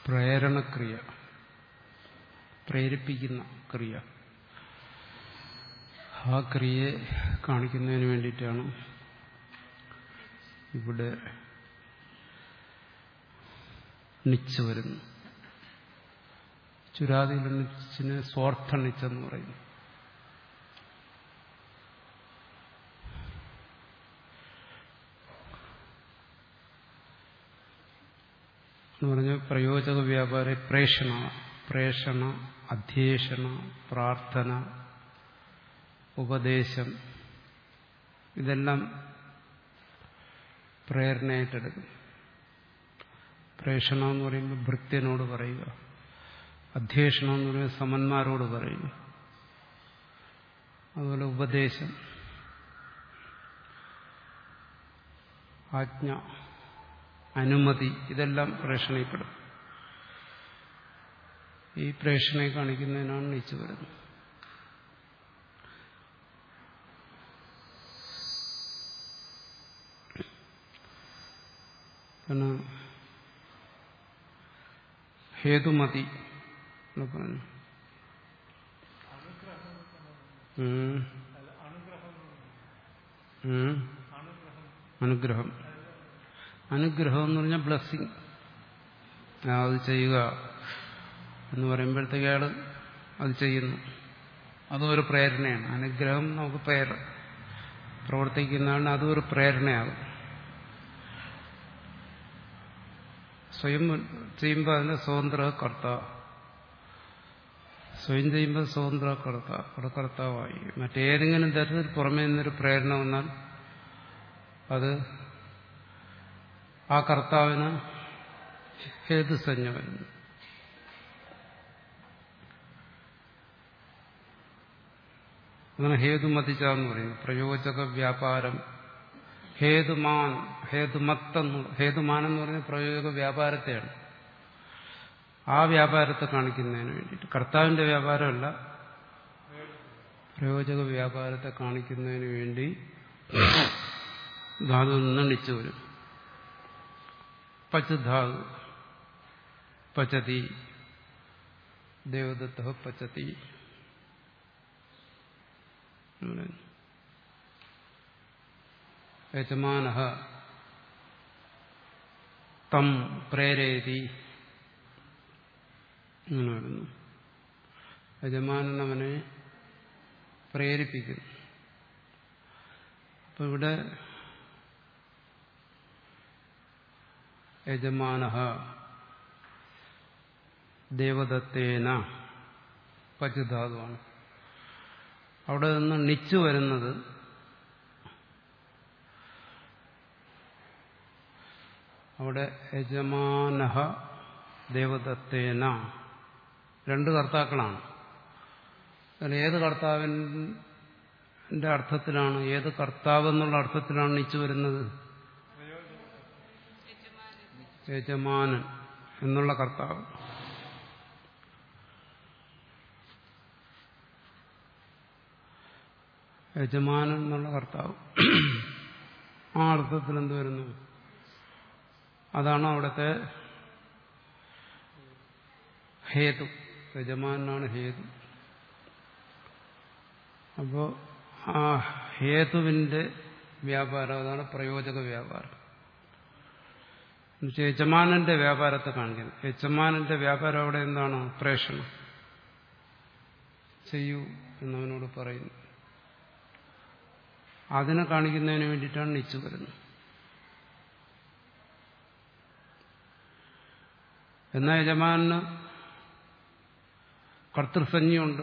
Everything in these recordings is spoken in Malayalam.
പ്രേരണക്രിയ പ്രേരിപ്പിക്കുന്ന ക്രിയ ആ ക്രിയയെ കാണിക്കുന്നതിന് വേണ്ടിയിട്ടാണ് ഇവിടെ നിച്ച് വരുന്നു ചുരാതിയിലെ നിച്ചിനെ സ്വാർത്ഥ നിച്ചെന്ന് പറയുന്നു എന്ന് പറഞ്ഞ പ്രയോജക വ്യാപാര പ്രേഷണ പ്രേഷണ അധ്യേഷണ പ്രാർത്ഥന ഉപദേശം ഇതെല്ലാം പ്രേരണയായിട്ടെടുക്കും പ്രേഷണം എന്ന് പറയുമ്പോൾ ഭൃത്യനോട് പറയുക അധ്യേഷണം എന്ന് പറയുമ്പോൾ സമന്മാരോട് പറയുക അതുപോലെ ഉപദേശം ആജ്ഞ അനുമതി ഇതെല്ലാം പ്രേഷണയിൽപ്പെടും ഈ പ്രേഷണയെ കാണിക്കുന്നതിനാണ് നീച്ചു വരുന്നത് പിന്നെ ഹേതുമതി എന്ന് പറഞ്ഞു ഉം. ഉം. അനുഗ്രഹം അനുഗ്രഹം എന്ന് പറഞ്ഞാൽ ബ്ലസ്സിങ് അത് ചെയ്യുക എന്ന് പറയുമ്പോഴത്തേക്ക് അയാൾ അത് ചെയ്യുന്നു അതും ഒരു പ്രേരണയാണ് അനുഗ്രഹം നമുക്ക് പ്രേര പ്രവർത്തിക്കുന്നതാണ് അതും ഒരു പ്രേരണയാകും സ്വയം ചെയ്യുമ്പോൾ അതിന് സ്വതന്ത്ര കർത്ത സ്വയം ചെയ്യുമ്പോൾ സ്വതന്ത്ര കർത്ത അവിടെ കർത്താവായി മറ്റേതെങ്കിലും തരത്തിൽ പുറമേ നിന്നൊരു പ്രേരണ വന്നാൽ അത് ആ കർത്താവിന് ഹേതുസഞ്ജ വരുന്നു അങ്ങനെ ഹേതുമതിച്ചാന്ന് പറയും പ്രയോജക വ്യാപാരം ഹേതുമാൻ ഹേതുമത്തെന്ന് ഹേതുമാൻ എന്ന് പറഞ്ഞ പ്രയോജക വ്യാപാരത്തെയാണ് ആ വ്യാപാരത്തെ കാണിക്കുന്നതിന് വേണ്ടിയിട്ട് കർത്താവിന്റെ വ്യാപാരമല്ല പ്രയോജക വ്യാപാരത്തെ കാണിക്കുന്നതിന് വേണ്ടി ധാതു നിന്ന് നിച്ചു വരും പച്ചുധാതു പച്ചതി ദേവദത്ത പച്ചതി യജമാന തം പ്രേരേതി അങ്ങനെ വരുന്നു യജമാനൻ അവനെ പ്രേരിപ്പിക്കുന്നു അപ്പൊ ഇവിടെ യജമാന ദേവദത്തേന പച്ചുധാതുവാണ് അവിടെ നിന്ന് നിച്ചു വരുന്നത് അവിടെ യജമാനഹ ദേവദത്തേന രണ്ട് കർത്താക്കളാണ് അതിൽ ഏത് കർത്താവിൻ്റെ അർത്ഥത്തിലാണ് ഏത് കർത്താവ് എന്നുള്ള അർത്ഥത്തിലാണ് നിച്ചു വരുന്നത് യജമാനൻ എന്നുള്ള കർത്താവ് യജമാനൻ എന്നുള്ള കർത്താവ് ആ അർത്ഥത്തിൽ എന്ത് വരുന്നു അതാണ് അവിടുത്തെ ഹേതു യജമാനാണ് ഹേതു അപ്പോ ആ ഹേതുവിന്റെ വ്യാപാരം അതാണ് പ്രയോജക വ്യാപാരം എന്നുവെച്ചാൽ യജമാനന്റെ വ്യാപാരത്തെ കാണിക്കുന്നത് യജമാനന്റെ വ്യാപാരം അവിടെ എന്താണ് പ്രേഷണം ചെയ്യൂ എന്നവനോട് പറയുന്നു അതിനെ കാണിക്കുന്നതിന് വേണ്ടിയിട്ടാണ് നിച്ചു വരുന്നത് എന്നാൽ യജമാനന് കർത്തൃസഞ്ജയുണ്ട്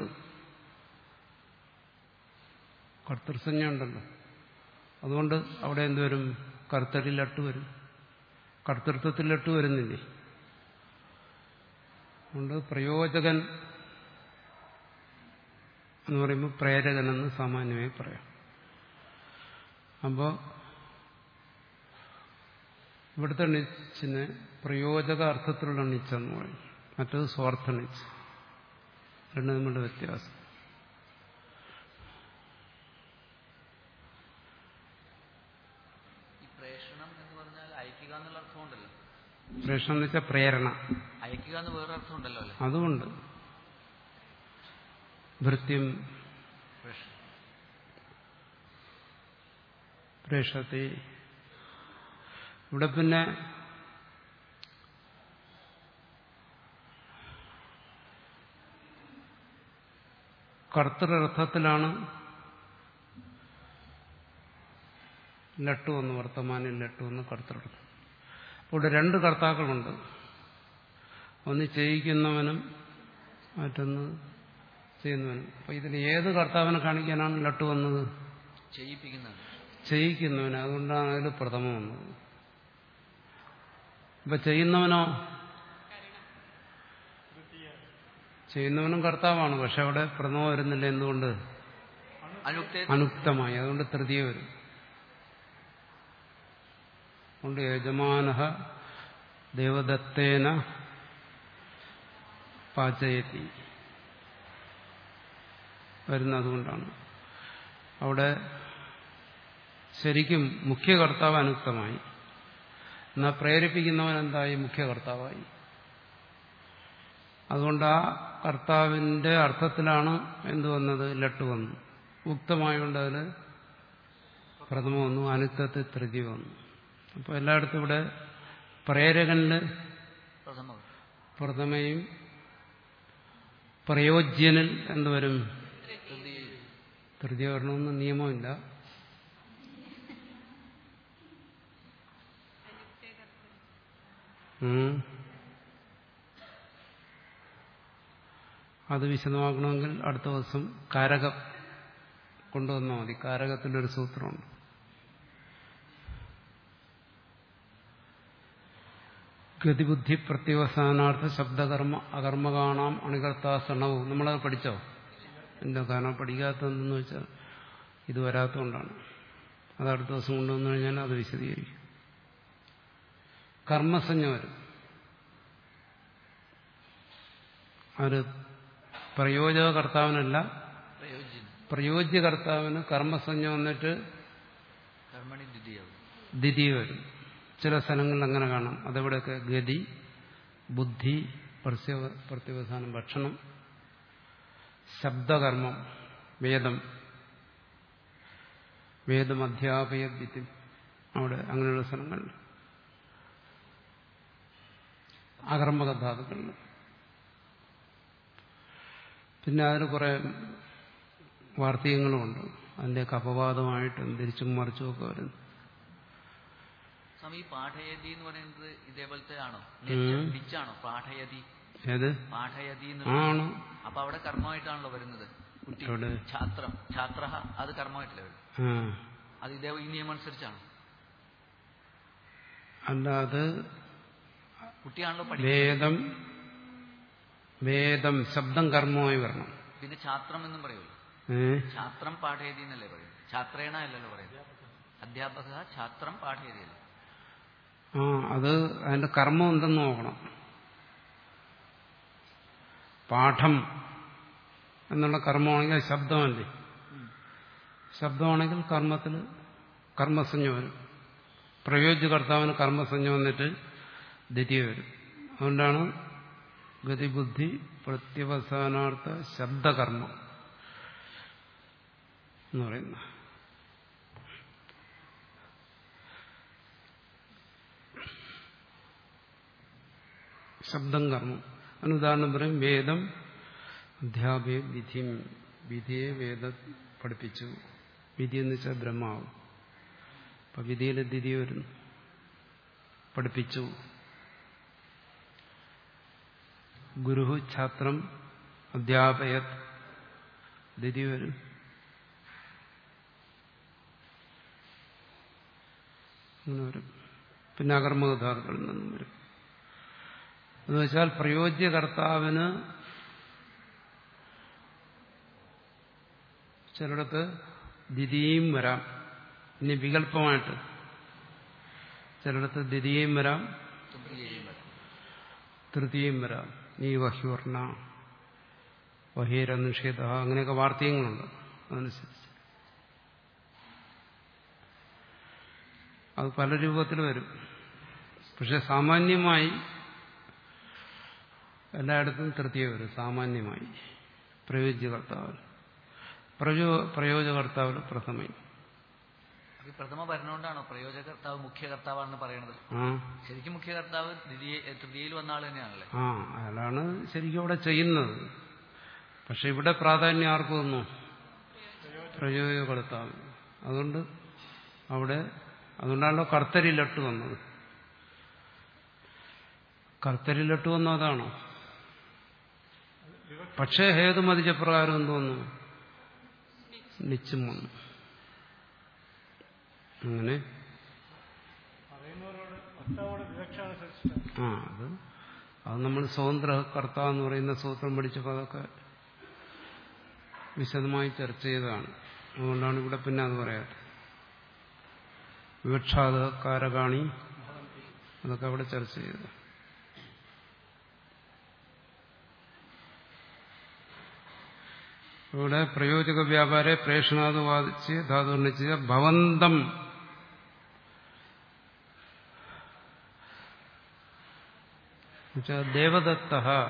കർത്തൃസഞ്ജ ഉണ്ടല്ലോ അതുകൊണ്ട് അവിടെ എന്തുവരും കർത്തരിലട്ട് വരും കർത്തൃത്വത്തിലിട്ട് വരുന്നില്ലേ അതുകൊണ്ട് പ്രയോജകൻ എന്ന് പറയുമ്പോൾ പ്രേരകനെന്ന് സാമാന്യമായി പറയാം അപ്പോൾ ഇവിടുത്തെ നിച്ചിന് പ്രയോജക അർത്ഥത്തിലുള്ള നിച്ചെന്ന് പറയും മറ്റത് സ്വാർത്ഥ നിച്ച് രണ്ട് തമ്മിലുള്ള വ്യത്യാസം ഈ പ്രേഷണം എന്ന് പറഞ്ഞാൽ അയക്കുക എന്നുള്ള അർത്ഥമുണ്ടല്ലോ പ്രേഷണം എന്ന് വെച്ചാൽ പ്രേരണ അയക്കുക എന്ന് വേറെ അർത്ഥമുണ്ടല്ലോ അല്ലെ അതുകൊണ്ട് ഭൃത്യം പ്രേഷത്തെ ഇവിടെ പിന്നെ കർത്തൃർത്ഥത്തിലാണ് ലട്ടു എന്ന് വർത്തമാനം ലട്ടു എന്ന് കർത്തൃർത്ഥം അപ്പോൾ ഇവിടെ രണ്ട് കർത്താക്കളുണ്ട് ഒന്ന് ചെയ്യിക്കുന്നവനും മറ്റൊന്ന് ചെയ്യുന്നവനും അപ്പൊ ഇതിൽ ഏത് കർത്താവിനെ കാണിക്കാനാണ് ലട്ടു വന്നത് ചെയ്യിപ്പിക്കുന്നത് ചെയ്യിക്കുന്നവന് അതുകൊണ്ടാണ് അതിൽ പ്രഥമം വന്നത് ഇപ്പൊ ചെയ്യുന്നവനോ ചെയ്യുന്നവനും കർത്താവാണ് പക്ഷെ അവിടെ പ്രഥമം വരുന്നില്ല എന്തുകൊണ്ട് അനുക്തേ അനുക്തമായി അതുകൊണ്ട് തൃതീയ വരും അതുകൊണ്ട് യജമാന ദേവദത്തേന പാചയത്തി വരുന്നതുകൊണ്ടാണ് അവിടെ ശരിക്കും മുഖ്യ കർത്താവ് അനുക്തമായി എന്നാൽ പ്രേരിപ്പിക്കുന്നവൻ എന്തായി മുഖ്യ കർത്താവായി അതുകൊണ്ട് ആ കർത്താവിന്റെ അർത്ഥത്തിലാണ് എന്ത് വന്നത് ലട്ട് വന്നു ഉക്തമായതുകൊണ്ട് അതിൽ പ്രഥമ വന്നു അനുക്തത്തിൽ തൃതി വന്നു അപ്പോൾ എല്ലായിടത്തും ഇവിടെ പ്രേരകനില് പ്രഥമ പ്രഥമയും പ്രയോജ്യനിൽ എന്തുവരും തൃതീയ തൃതീയ വരണമെന്ന് നിയമമില്ല ഉം. അത് വിശദമാക്കണമെങ്കിൽ അടുത്ത ദിവസം കാരകം കൊണ്ടുവന്നാൽ മതി കാരകത്തിലൊരു സൂത്രമുണ്ട് ഗതിബുദ്ധി പ്രത്യവസാനാർത്ഥ ശബ്ദകർമ്മ അകർമ്മകാണാം അണികർത്താസണവും നമ്മളത് പഠിച്ചോ എന്താ കാരണം പഠിക്കാത്തതെന്ന് വെച്ചാൽ ഇത് വരാത്തതുകൊണ്ടാണ് അത് അടുത്ത ദിവസം കൊണ്ടുവന്നു കഴിഞ്ഞാൽ അത് വിശദീകരിക്കും കർമ്മസഞ്ജ വരും അത് പ്രയോജക കർത്താവിനല്ല പ്രയോജ്യം പ്രയോജ്യ കർത്താവിന് കർമ്മസഞ്ജ വന്നിട്ട് കർമ്മണി ദ്വിതീയവും ദ്വിതീയ വരും ചില സ്ഥലങ്ങളിൽ അങ്ങനെ കാണാം അതെവിടെയൊക്കെ ഗതി ബുദ്ധി പ്രത്യ- പ്രത്യവസാനം ഭക്ഷണം ശബ്ദകർമ്മം വേദം വേദം അധ്യാപയദ്വിത്യം അവിടെ അങ്ങനെയുള്ള സ്ഥലങ്ങളിൽ അകർമ്മക ധാതുക്കളിൽ പിന്നെ അതിന് കുറെ വാർത്തകങ്ങളുമുണ്ട് അതിൻ്റെയൊക്കെ അപവാദമായിട്ടും തിരിച്ചും മറിച്ചും ഒക്കെ വരുന്നു സ്വാമി ഈ പാഠയതി എന്ന് പറയുന്നത് ഇതേപോലത്തെ ആണോ ഉം. ഡിച്ചാണോ പാഠയതി ഏത് പാഠയതി എന്ന് ആണ് അപ്പൊ അവിടെ കർമ്മമായിട്ടാണല്ലോ വരുന്നത് കുട്ടി എവിടെ? ഛാത്രം ഛാത്ര അത് കർമ്മമായിട്ടല്ലേ വരും ആ അത് ഇതേ ഈ നിയമം അനുസരിച്ചാണ് അല്ല അത് കുട്ടിയാണല്ലോ പഠിക്കുന്നത് വേദം വേദം ശബ്ദം കർമ്മമായി വരണം പിന്നെ ഛാത്രം എന്നും പറയുമല്ലോ ഏ ഛാത്രം പാഠയതി എന്നല്ലേ പറയുന്നത് ഛാത്രേണ അല്ലല്ലോ പറയുന്നത് അധ്യാപക ഛാത്രം പാഠയതി അല്ലേ ആ അത് അതിന്റെ കർമ്മം എന്തെന്ന് നോക്കണം പാഠം എന്നുള്ള കർമ്മമാണെങ്കിൽ അത് ശബ്ദമല്ലേ ശബ്ദമാണെങ്കിൽ കർമ്മത്തിൽ കർമ്മസഞ്ജ വരും പ്രയോജ്യ കർത്താവിന് കർമ്മസഞ്ജ വന്നിട്ട് ദ്വിതീയ വരും അതുകൊണ്ടാണ് ഗതിബുദ്ധി പ്രത്യവസാനാർത്ഥ ശബ്ദകർമ്മം എന്ന് പറയുന്നത് ശബ്ദം കർമ്മം അനുദാഹരണം പറയും വേദം അധ്യാപയ വിധിയും വിധിയെ വേദ പഠിപ്പിച്ചു വിധി എന്ന് വെച്ചാൽ ബ്രഹ്മാവ് അപ്പൊ വിധിയിലെ ദിതി വരുന്നു പഠിപ്പിച്ചു ഗുരു ഛാത്രം അധ്യാപയത് ദിതി വരും അങ്ങനെ വരും പിന്നെ അകർമ്മകഥാർത്ഥങ്ങളിൽ നിന്നും വരും എന്ന് വെച്ചാൽ പ്രയോജ്യ കർത്താവിന് ചിലയിടത്ത് ദ്വിതീയം വരാം ഇനി വികല്പമായിട്ട് ചിലയിടത്ത് ദ്വിതീയം വരാം തൃതീയയും വരും തൃതീയം വരാം നീ വഹ്യുവർണ വഹീര നിഷേധ അങ്ങനെയൊക്കെ വാർത്തകങ്ങളുണ്ട് അതനുസരിച്ച് അത് പല രൂപത്തിൽ വരും പക്ഷെ സാമാന്യമായി എല്ലായിടത്തും തൃതീയ വരും സാമാന്യമായി പ്രയോജ്യകർത്താവിൽ പ്രയോ പ്രയോജകർത്താവിൽ പ്രഥമയും ഈ പ്രഥമ ഭരണമുകൊണ്ടാണോ പ്രയോജകർത്താവ് മുഖ്യകർത്താവാണെന്ന് പറയണത് ആ ശരിക്കും മുഖ്യകർത്താവ് ദ്വിതീയ തൃതീയയിൽ വന്ന ആൾ തന്നെയാണല്ലേ ആ അയാളാണ് ശരിക്കും അവിടെ ചെയ്യുന്നത് പക്ഷെ ഇവിടെ പ്രാധാന്യം ആർക്ക് വന്നു പ്രയോജകർത്താവ് അതുകൊണ്ട് അവിടെ അതുകൊണ്ടാണല്ലോ കർത്തരിലട്ട് വന്നത് കർത്തരിലട്ട് വന്നു അതാണോ പക്ഷേ ഹേതുമതിച്ച പ്രകാരം എന്ത് വന്നു നിച്ചും വന്നു അങ്ങനെ പറയുന്നവരോട് ഭർത്താവോട് വിവക്ഷ അനുസരിച്ചിട്ട് ആ അത് അത് നമ്മൾ സ്വതന്ത്ര കർത്ത എന്ന് പറയുന്ന സൂത്രം പഠിച്ചപ്പോൾ അതൊക്കെ വിശദമായി ചർച്ച ചെയ്തതാണ് അതുകൊണ്ടാണ് ഇവിടെ പിന്നെ അത് പറയാത്തത് വിവക്ഷാത കാരകാണി അതൊക്കെ അവിടെ ചർച്ച ചെയ്തത് ഇവിടെ പ്രയോജക വ്യാപാരെ പ്രേഷണാത് വാദിച്ച് ധാതുർണിച്ച് ഭവന്തം എന്നുവെച്ചാൽ ദേവദത്ത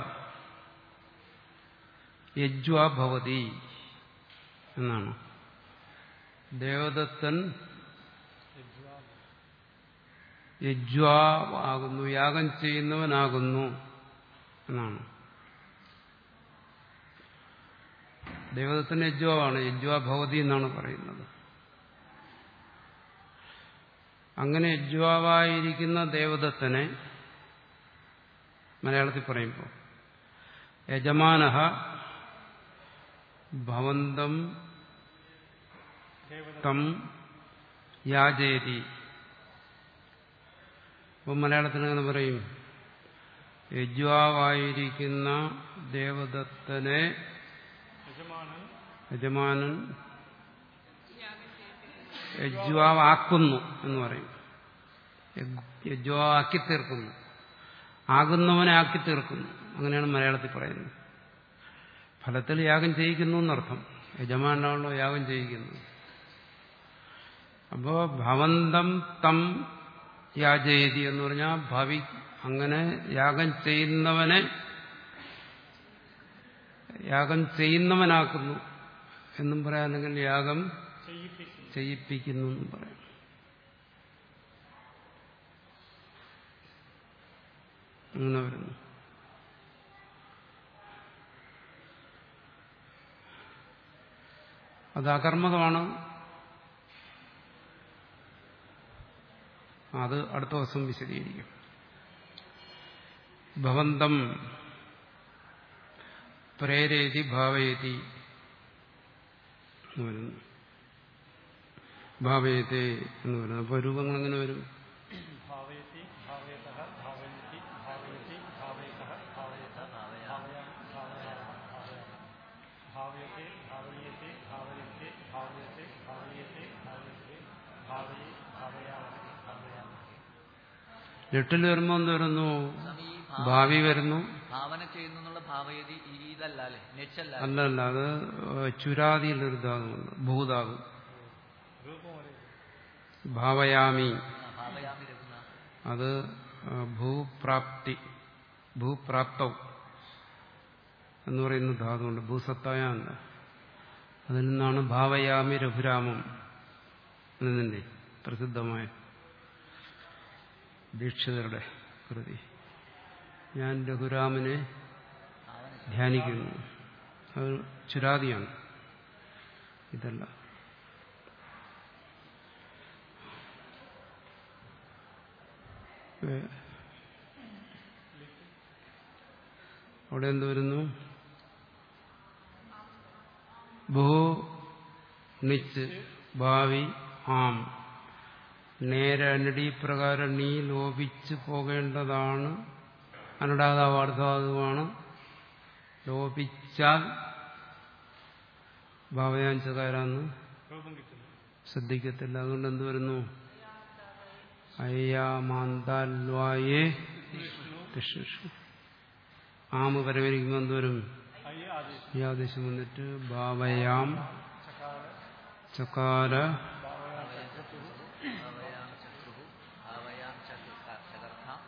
യജ്വാ ഭവതി എന്നാണ് ദേവദത്തൻ യജ്വാ ആകുന്നു യാഗം ചെയ്യുന്നവനാകുന്നു എന്നാണ് ദേവദത്തൻ യജ്വാവാണ് യജ്വാ ഭവതി എന്നാണ് പറയുന്നത് അങ്ങനെ യജ്വാവായിരിക്കുന്ന ദേവദത്തനെ മലയാളത്തിൽ പറയുമ്പോൾ യജമാന ഭവന്തം തം യാചേതി അപ്പം മലയാളത്തിൽ അങ്ങനെ പറയും യജ്വാവായിരിക്കുന്ന ദേവദത്തനെ യജമാനൻ യജമാനൻ യജ്വാവാക്കുന്നു എന്ന് പറയും യജ്വാക്കി തീർക്കുന്നു ആകുന്നവനെ ആക്കി തീർക്കുന്നു അങ്ങനെയാണ് മലയാളത്തിൽ പറയുന്നത് ഫലത്തിൽ യാഗം ചെയ്യിക്കുന്നു എന്നർത്ഥം യജമാനാണല്ലോ യാഗം ചെയ്യിക്കുന്നത് അപ്പോ ഭവന്തം തം യാജയതി എന്ന് പറഞ്ഞാൽ ഭവി അങ്ങനെ യാഗം ചെയ്യുന്നവനെ യാഗം ചെയ്യുന്നവനാക്കുന്നു എന്നും പറയാം അല്ലെങ്കിൽ യാഗം ചെയ്യിപ്പിക്കും ചെയ്യിപ്പിക്കുന്നു എന്നും പറയാം അങ്ങനെ വരുന്നു അത് അകർമ്മകമാണ് അത് അടുത്ത ദിവസം വിശദീകരിക്കും ഭവന്തം പ്രേരേതി ഭാവയതി എന്ന് വരുന്നു ഭാവയത്തെ എന്ന് പറയുന്നത് അപ്പോൾ രൂപങ്ങൾ എങ്ങനെ വരും ഭാവയതി ഭാവയത ഭാവയതി ഭാവയതി ഭാവയത ഭാവയത ഭാവയാമി ഭാവയാമ ഭാവയാമ ഭാവയത്തെ ഭാവയത്തെ ഭാവയത്തെ ഭാവയത്തെ ഭാവയത്തെ ഭാവയത്തെ ഭാവയെ ഭാവയാമി ഭാവയാമ എട്ടിൽ വരുമ്പോൾ എന്ത് വരുന്നു സ്വാമി, ഈ ഭാ- ഭാവി വരുന്നു ഭാവന ചെയ്യുന്നു എന്നുള്ള ഭാവയതി ഈ ഇതല്ല അല്ലേ നെച്ചല്ല അല്ല അല്ല അത് ചുരാതിയിലൊരു ധാതുണ്ട് ഭൂതാവ് രൂപം ഒരേ ഭാവയാമി ഭാവയാമി രഘുന അത് ആ, ഭൂപ്രാപ്തി ഭൂപ്രാപ്തം എന്ന് പറയുന്ന ധാതുണ്ട് ഭൂസത്തായ അല്ല അതിൽ നിന്നാണ് ഭാവയാമി രഘുരാമം എന്നതിൻ്റെ പ്രസിദ്ധമായ ദീക്ഷിതരുടെ കൃതി ഞാൻ രഘുരാമനെ ഭാവന ധ്യാനിക്കുന്നു അത് ചുരാതിയാണ് ഇതല്ല ഏ, അവിടെ എന്ത് വരുന്നു ഭൂ നിച്ച് ഭാവി ആം നേരനടി പ്രകാരം നീ ലോപിച്ചു പോകേണ്ടതാണ് അനടാതാവാർദ്ധാതുവാണ് ലോപിച്ചാൽ ഭാവയാഞ്ചകാരാന്ന് രൂപം കിട്ടുന്നു ശ്രദ്ധിക്കത്തില്ല അതുകൊണ്ട് എന്ത് വരുന്നു അയ്യാമാന്താൽവായേ തിഷ്ണു ആമ പരമരിക്കുമ്പോൾ എന്ത് വരും അയ്യ ആദേശം ഈ ആദേശം വന്നിട്ട് ഭാവയാം ചകാര ചകാര ഭാവയാം ചക്രു ഭാവയാം ചക്രു ഭാവയാം ചക്ര ചകർത്ഥ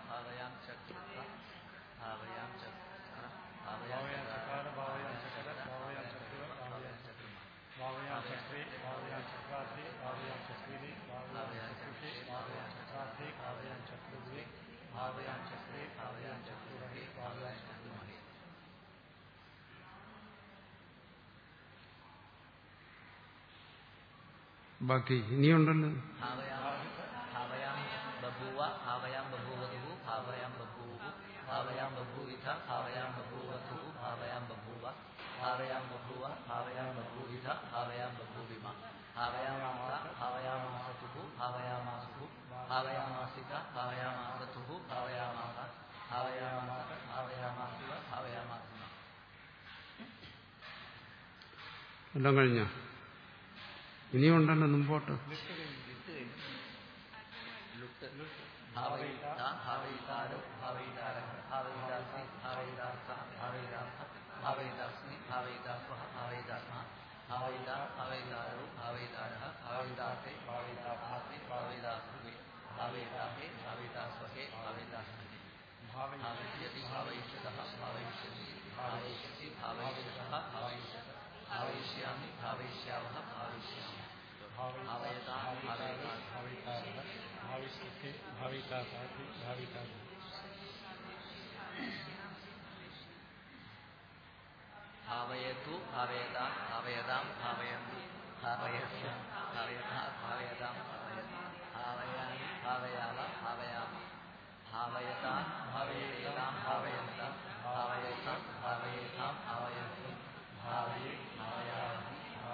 ബാക്കി ഇനിയുണ്ടല്ലോ ഭാവയാം ഭാവയാം ബഭൂവ ഭാവയാം ബഭൂവധു ഭാവയാം ബഭൂവു ഭാവയാം ബഭൂവിധ ഭാവയാം ബഭൂവധു ഭാവയാം ബഭൂവ ഭാവയാം ബഭൂവ ഭാവയാം ബഭൂവിധ ഭാവയാം ബഭൂവിമ ഭാവയാമാസ ഭാവയാമാസതുഹു ഭാവയാമാസുഹു ഭാവയാമാസിക ഭാവയാമാസതുഹു ഭാവയാമാസ ഭാവയാമാസ ഭാവയാമാസിക ഭാവയാമാസിമ എല്ലാം കഴിഞ്ഞ ഇനിയുണ്ടല്ലോ മുമ്പോട്ട് ലുട്ട് ഭാവയിത ഭാവയിതാരോ ഭാവയിതാര ഭാവയിതാസ്മി ഭാവയിതാസ ഭാവയിതാസ ഭാവയിതാസ്മി ഭാവയിതാസ്വ ഭാവയിതാത്മ ഭാവയിത ഭാവയിതാരോ ഭാവയിതാര ഭാവയിതാസേ ഭാവയിതാസ്മി ഭാവയിതാസ്മി ഭാവയിതാഹേ ഭാവയിതാസ്വഹേ ഭാവയിതാസ്മി ഭാവയിഷ്യതി ഭാവയിഷ്യതഃ ഭാവയിഷ്യസി ഭാവയിഷ്യസി ഭാവയിഷ്യതഃ ഭാവയിഷ്യത ഭാവയിഷ്യാമി ഭാവയിഷ്യാവഹ ഭാവയിഷ്യാമി ഭാവയതാ ഭാവയതാ भावितारः भाविष्यति भाविता साधि भाविता ഭാവയതു ഭാവയതാ ഭാവയതാം ഭാവയന്തു ഭാവയസ്യ ഭാവയതാ ഭാവയതാം ഭാവയതി ഭാവയാമി ഭാവയാവ ഭാവയാമ ഭാവയതാ ഭാവയേതാം ഭാവയന്ത ഭാവയത ഭാവയേതാം ഭാവയന്തു ഭാവയേ ഭാവയാമി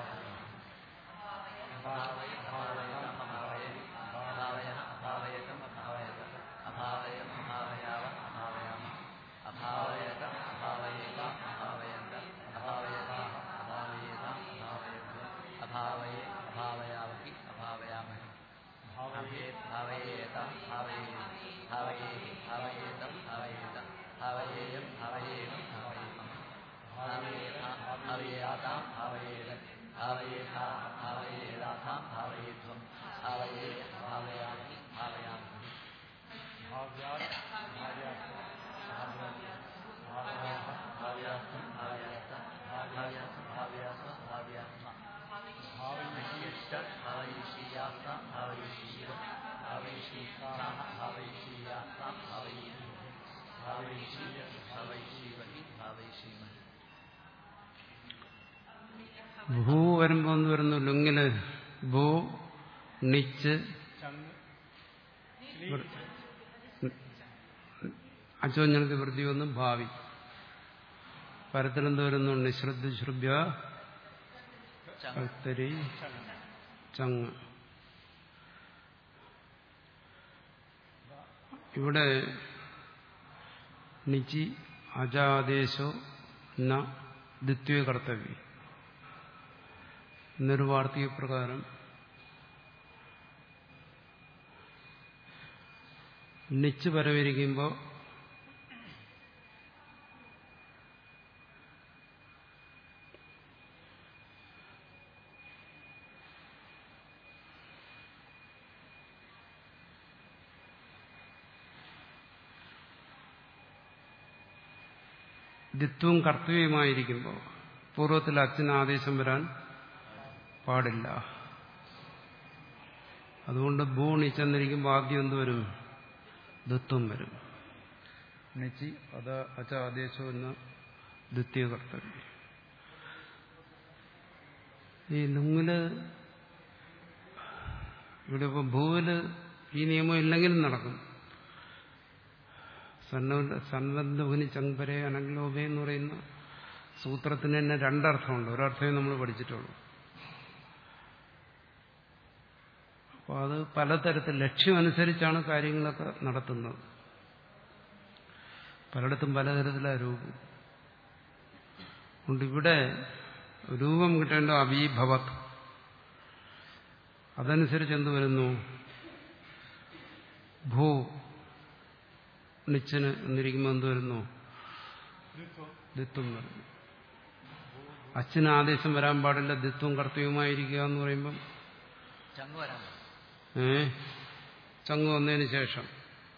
ഭാവയ ഭാവയതം ഭാവയതി ഭാവയ ഭാവയതം ഭാവയത അഭാവയം ഭാവയാവ ഭാവയാമ അഭാവയത അഭാവയേത അഭാവയന്ത അഭാവയത അഭാവയേത അഭാവയന്ത അഭാവയേ അഭാവയാവഹി അഭാവയാമഹി ഭാവയേ ഭാവയേത ഭാവയേ ഭാവയേ ഭാവയേതം ഭാവയേത ഭാവയേയം ഭാവയേനം ഭാവയേമം ഭാവയേത ഭാവയേതാം ഭാവയേത ഭാവയേത ഭാവയേതാഥാം ഭാവയേധ്വം ഭാവയേ ഭാവയാമി ഭാവയാമി भाव्यात् भार्यात् भाव्यात् ഭാവ്യാസം ഭാവ്യാസ ഭാവ്യാസ ഭാവ്യാസ ഭാവ്യാത്മ ഭാവയിഷ്യ ഭാവയിഷീയാസ ഭാവയിഷീയം ഭാവയിഷീസാഹ ഭാവയിഷീയാസ ഭാവയി ഭാവയിഷീയ ഭാവയിഷീവഹി ഭാവയിഷീമഹി ഭൂ വരുമ്പോ ഒന്ന് വരുന്നു ലുങ്ങില് ഭൂ നിച്ച് चङ् അച്ചോഞ്ഞനത്തി വൃത്തി വന്ന് ഭാവി പരത്തിലെന്ത് വരുന്നു നിശ്രദ്ധ ശ്രുഭ്യ ചങ് കർത്തരി चङ् ചങ് ഇവിടെ നിച്ചി അജാദേശോ ന ദ്വിത്വ കർത്തവ്യം എന്നൊരു വാർത്തക പ്രകാരം നിച്ച് പരവരിക്കുമ്പോൾ ദ്വിത്വം കർത്തവ്യമായിരിക്കുമ്പോൾ പൂർവ്വത്തിൽ അച്ഛന് ആദേശം വരാൻ പാടില്ല അതുകൊണ്ട് ഭൂ നിച്ചെന്നിരിക്കുമ്പോൾ ആദ്യം എന്ത് വരും ദ്വിത്വം വരും നിച്ചി അത് അച്ഛ ആദേശം എന്ന ദ്വിതീയ കർത്തവ്യം ഈ ലുങ്ങില് ഇവിടെ ഇപ്പൊ ഭൂവില് ഈ നിയമം ഇല്ലെങ്കിലും നടക്കും സന്നദ്ധുനി ചങ്പരെ അനഗ്ലോഭെ എന്ന് പറയുന്ന സൂത്രത്തിന് തന്നെ രണ്ടർത്ഥമുണ്ട് ഒരർത്ഥമേ നമ്മൾ പഠിച്ചിട്ടുള്ളൂ അപ്പോൾ അത് പലതരത്തിൽ ലക്ഷ്യമനുസരിച്ചാണ് കാര്യങ്ങളൊക്കെ നടത്തുന്നത് പലയിടത്തും പലതരത്തിലാണ് രൂപം അതുകൊണ്ട് ഇവിടെ രൂപം കിട്ടേണ്ട അബീഭവത് അതനുസരിച്ച് എന്ത് വരുന്നു ഭൂ നിച്ചന് എന്നിരിക്കുമ്പോൾ എന്ത് വരുന്നു ദിത്വം വരുന്നു അച്ഛന് ആദേശം വരാൻ പാടില്ല ദിത്വം കർത്തവ്യമായിരിക്കുക എന്ന് പറയുമ്പം ചങ്ങ് വരാൻ പറ്റും ഏ ചങ്ങ് വന്നതിന് ശേഷം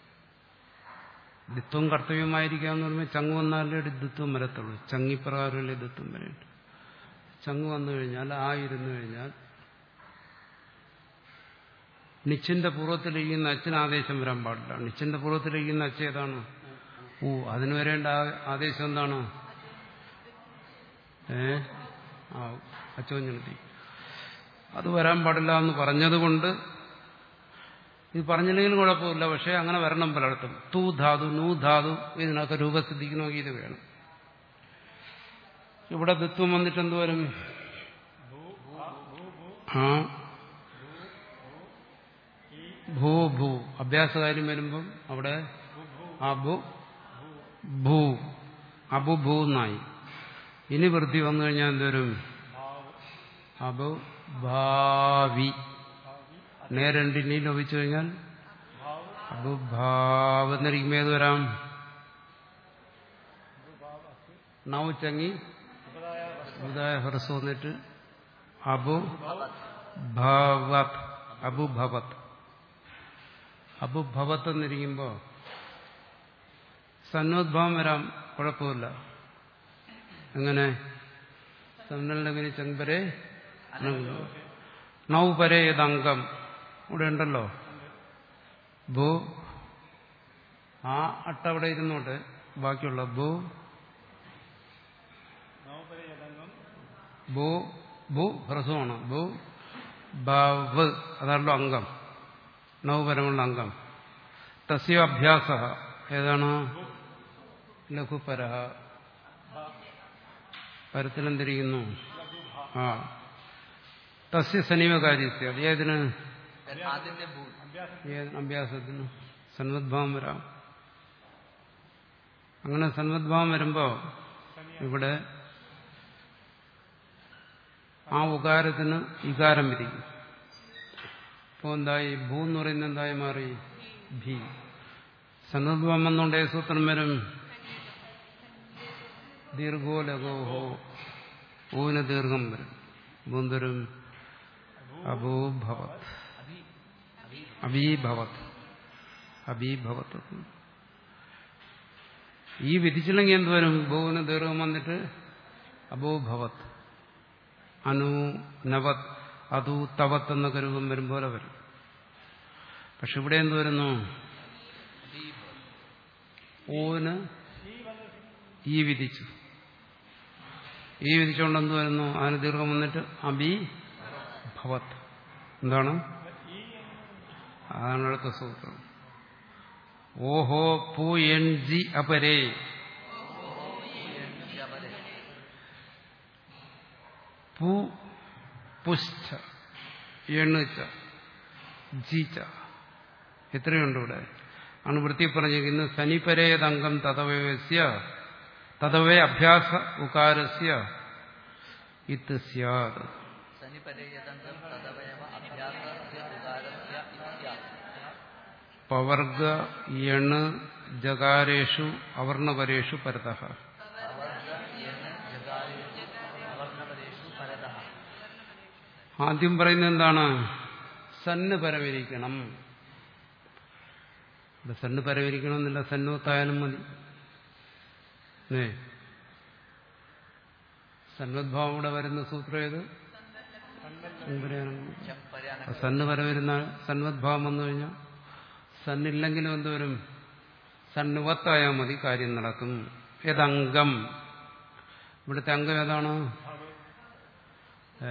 ദിത്വം കർത്തവ്യമായിരിക്കുക എന്ന് പറയുമ്പോൾ ചങ്ങ് വന്നാലേ ഒരു ദിത്വം വരത്തുള്ളൂ ചങ്ങിപ്രകാരമല്ലേ ദിത്വം വരേണ്ടത് ചങ്ങ് വന്നു കഴിഞ്ഞാൽ ആ ഇരുന്നു കഴിഞ്ഞാൽ നിച്ചിന്റെ പൂർവ്വത്തിലിരിക്കുന്ന അച്ഛന് ആദേശം വരാൻ പാടില്ല നിച്ചിന്റെ പൂർവ്വത്തിലിരിക്കുന്ന അച്ഛൻ ഏതാണ് ഊ അതിന് വരേണ്ട ആ- ആദേശം എന്താണ് ഏ ആ അച്ചോഞ്ഞെടുത്തി അത് വരാൻ പാടില്ല എന്ന് പറഞ്ഞതുകൊണ്ട് ഇത് പറഞ്ഞില്ലെങ്കിലും കുഴപ്പമില്ല പക്ഷേ അങ്ങനെ വരണം പലയിടത്തും തൂ ധാതു നൂ ധാതു ഇതിനൊക്കെ രൂപസിദ്ധിക്കണമെങ്കിൽ ഇത് വേണം ഇവിടെ ദിത്വം വന്നിട്ട് എന്തുവരും ആ ഭൂ ഭൂ അഭ്യാസകാര്യം വരുമ്പം അവിടെ അബു ഭൂ അബു ഭൂ എന്നായി ഇനി വൃത്തി വന്നു കഴിഞ്ഞാൽ എന്തോരും അബു ഭാവി നേരണ്ടിനി ലഭിച്ചു കഴിഞ്ഞാൽ അബു ഭാവ് എന്നിരിക്കുമ്പോൾ ഏത് വരാം നൗ ചങ്ങി ഉദായ ഹ്രസ് വന്നിട്ട് അബു ഭവത് അബു ഭവത് അബു ഭവത്ത് എന്നിരിക്കുമ്പോൾ സന്നോദ്ഭാവം വരാം കുഴപ്പമില്ല എങ്ങനെ സന്നലിനെങ്ങനെ ചെങ്പരെ നൗ പരേ ഏതംഗം ഇവിടെ ഉണ്ടല്ലോ ഭൂ ആ അട്ട അവിടെ ഇരുന്നോട്ടെ ബാക്കിയുള്ള ഭൂ ഭൂ ഭൂ ഹ്രസ്വമാണ് ഭൂ ഭവ് അതാണല്ലോ അംഗം നവപരമുള്ള അംഗം തസ്യ അഭ്യാസ ഏതാണ് ലഘുപര പരത്തിലെന്തിരിക്കുന്നു ആ തസ്യ സനീവകാര്യസ്യ അത് ഏതിന് ആദ്യത്തെ ഭൂ ഏത് അഭ്യാസത്തിന് സന്മദ്ഭാവം വരാം അങ്ങനെ സന്മദ്ഭാവം വരുമ്പോ ഇവിടെ ആ ഉകാരത്തിന് ഇകാരം വിധിക്കും ഇപ്പോൾ എന്തായി ഭൂ എന്ന് പറയുന്നത് എന്തായി മാറി ഭീ സന്മദ്ഭാവം വന്നുകൊണ്ട് ഏത് സൂത്രം വരും ദീർഘോ ലഘോഹോ ഊന് ദീർഘം വരും ബുന്ദരും അഭൂഭവത് അബീഭവത് അബീഭവത് ഈ വിധിച്ചില്ലെങ്കിൽ എന്ത് വരും ഭൂവിന് ദീർഘം വന്നിട്ട് അബോഭവത് അനു നവത് അതു തവത്ത് എന്നൊക്കെ രൂപം വരും പോലെ വരും പക്ഷെ ഇവിടെ എന്ത് വരുന്നു ഓന് ഈ വിധിച്ചു ഈ വിധിച്ചുകൊണ്ട് എന്ത് വരുന്നു അതിന് ദീർഘം വന്നിട്ട് അബി ഭവത് എന്താണ് അതാണ് അടുത്ത സൂത്രം ഓഹോ പൂ എൻ ജി അപരേ പൂ പുഷ്ച എണ്ണുച്ച ജീച്ച എത്രയുണ്ട് ഇവിടെ ആണ് വൃത്തി പറഞ്ഞിരിക്കുന്നത് സനിപരേതംഗം തതവസ്യ തതവേ അഭ്യാസ ഉകാരസ്യ ഇത് സ്യാത് സനിപരേയതന്തം തദവയവ അഭ്യാസസ്യ ഉദാരസ്യ ഇത്യാദി പവർഗ യണ് ജകാരേഷു അവർണപരേഷു പരതഃ അവർണപരേഷു പരതഃ ആദ്യം പറയുന്നത് എന്താണ് സന്ന് പരമിരിക്കണം ഇവിടെ സന്ന് പരമിരിക്കണമെന്നില്ല സന്നോത്തായാലും മതി ഏ സന്മദ്ഭാവം ഇവിടെ വരുന്ന സൂത്രം ഏത് സമ്പരയാനം. ചമ്പരാന സന്ന് പരവരുന്ന സന്മദ്ഭാവം വന്നു കഴിഞ്ഞാൽ സന്നില്ലെങ്കിലും എന്തുവരും സന്നുവത്തായാൽ മതി കാര്യം നടക്കും ഏതംഗം ഇവിടുത്തെ അംഗം ഏതാണ് ഏ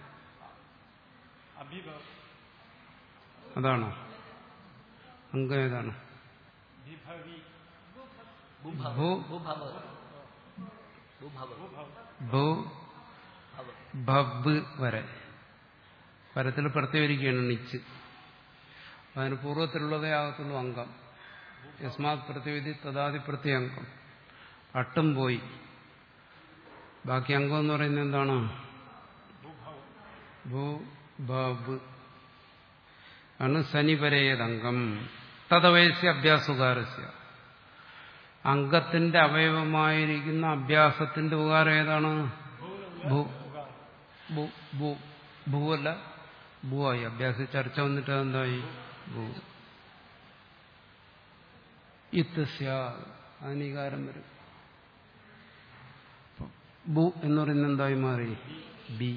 അഭിഭവ അതാണോ അംഗം ഏതാണ് വിഭവി ഭൂഭവ ഭൂ ഭൂഭവ ഭൂഭവ ഭൂ ഭവ ഭവ് വരെ പരത്തിൽ പ്രത്യേകിക്കുകയാണ് നിച്ച് അതിന് പൂർവ്വത്തിലുള്ളതേ ആകത്തുള്ളൂ അംഗം യസ്മാത് പ്രത്യവിധി തദാതി പ്രത്യംഗം അട്ടും പോയി ബാക്കി അംഗം എന്ന് പറയുന്നത് എന്താണ് ഭൂ ഭവ് ആണ് ശനിപരേതംഗം തദവയസ്യ അഭ്യാസുകാരസ്യ അംഗത്തിന്റെ അവയവമായിരിക്കുന്ന അഭ്യാസത്തിന്റെ ഉപകാരം ഏതാണ് ഭൂ ഭൂ ഭൂ ഭൂവല്ല ഭൂവായി അഭ്യാസ ചർച്ച വന്നിട്ട് എന്തായി ഭൂ ഇത്ത് സ്യാദ് അനീകാരം വരും ഭൂ എന്ന് പറയുന്നത് എന്തായി മാറി ബി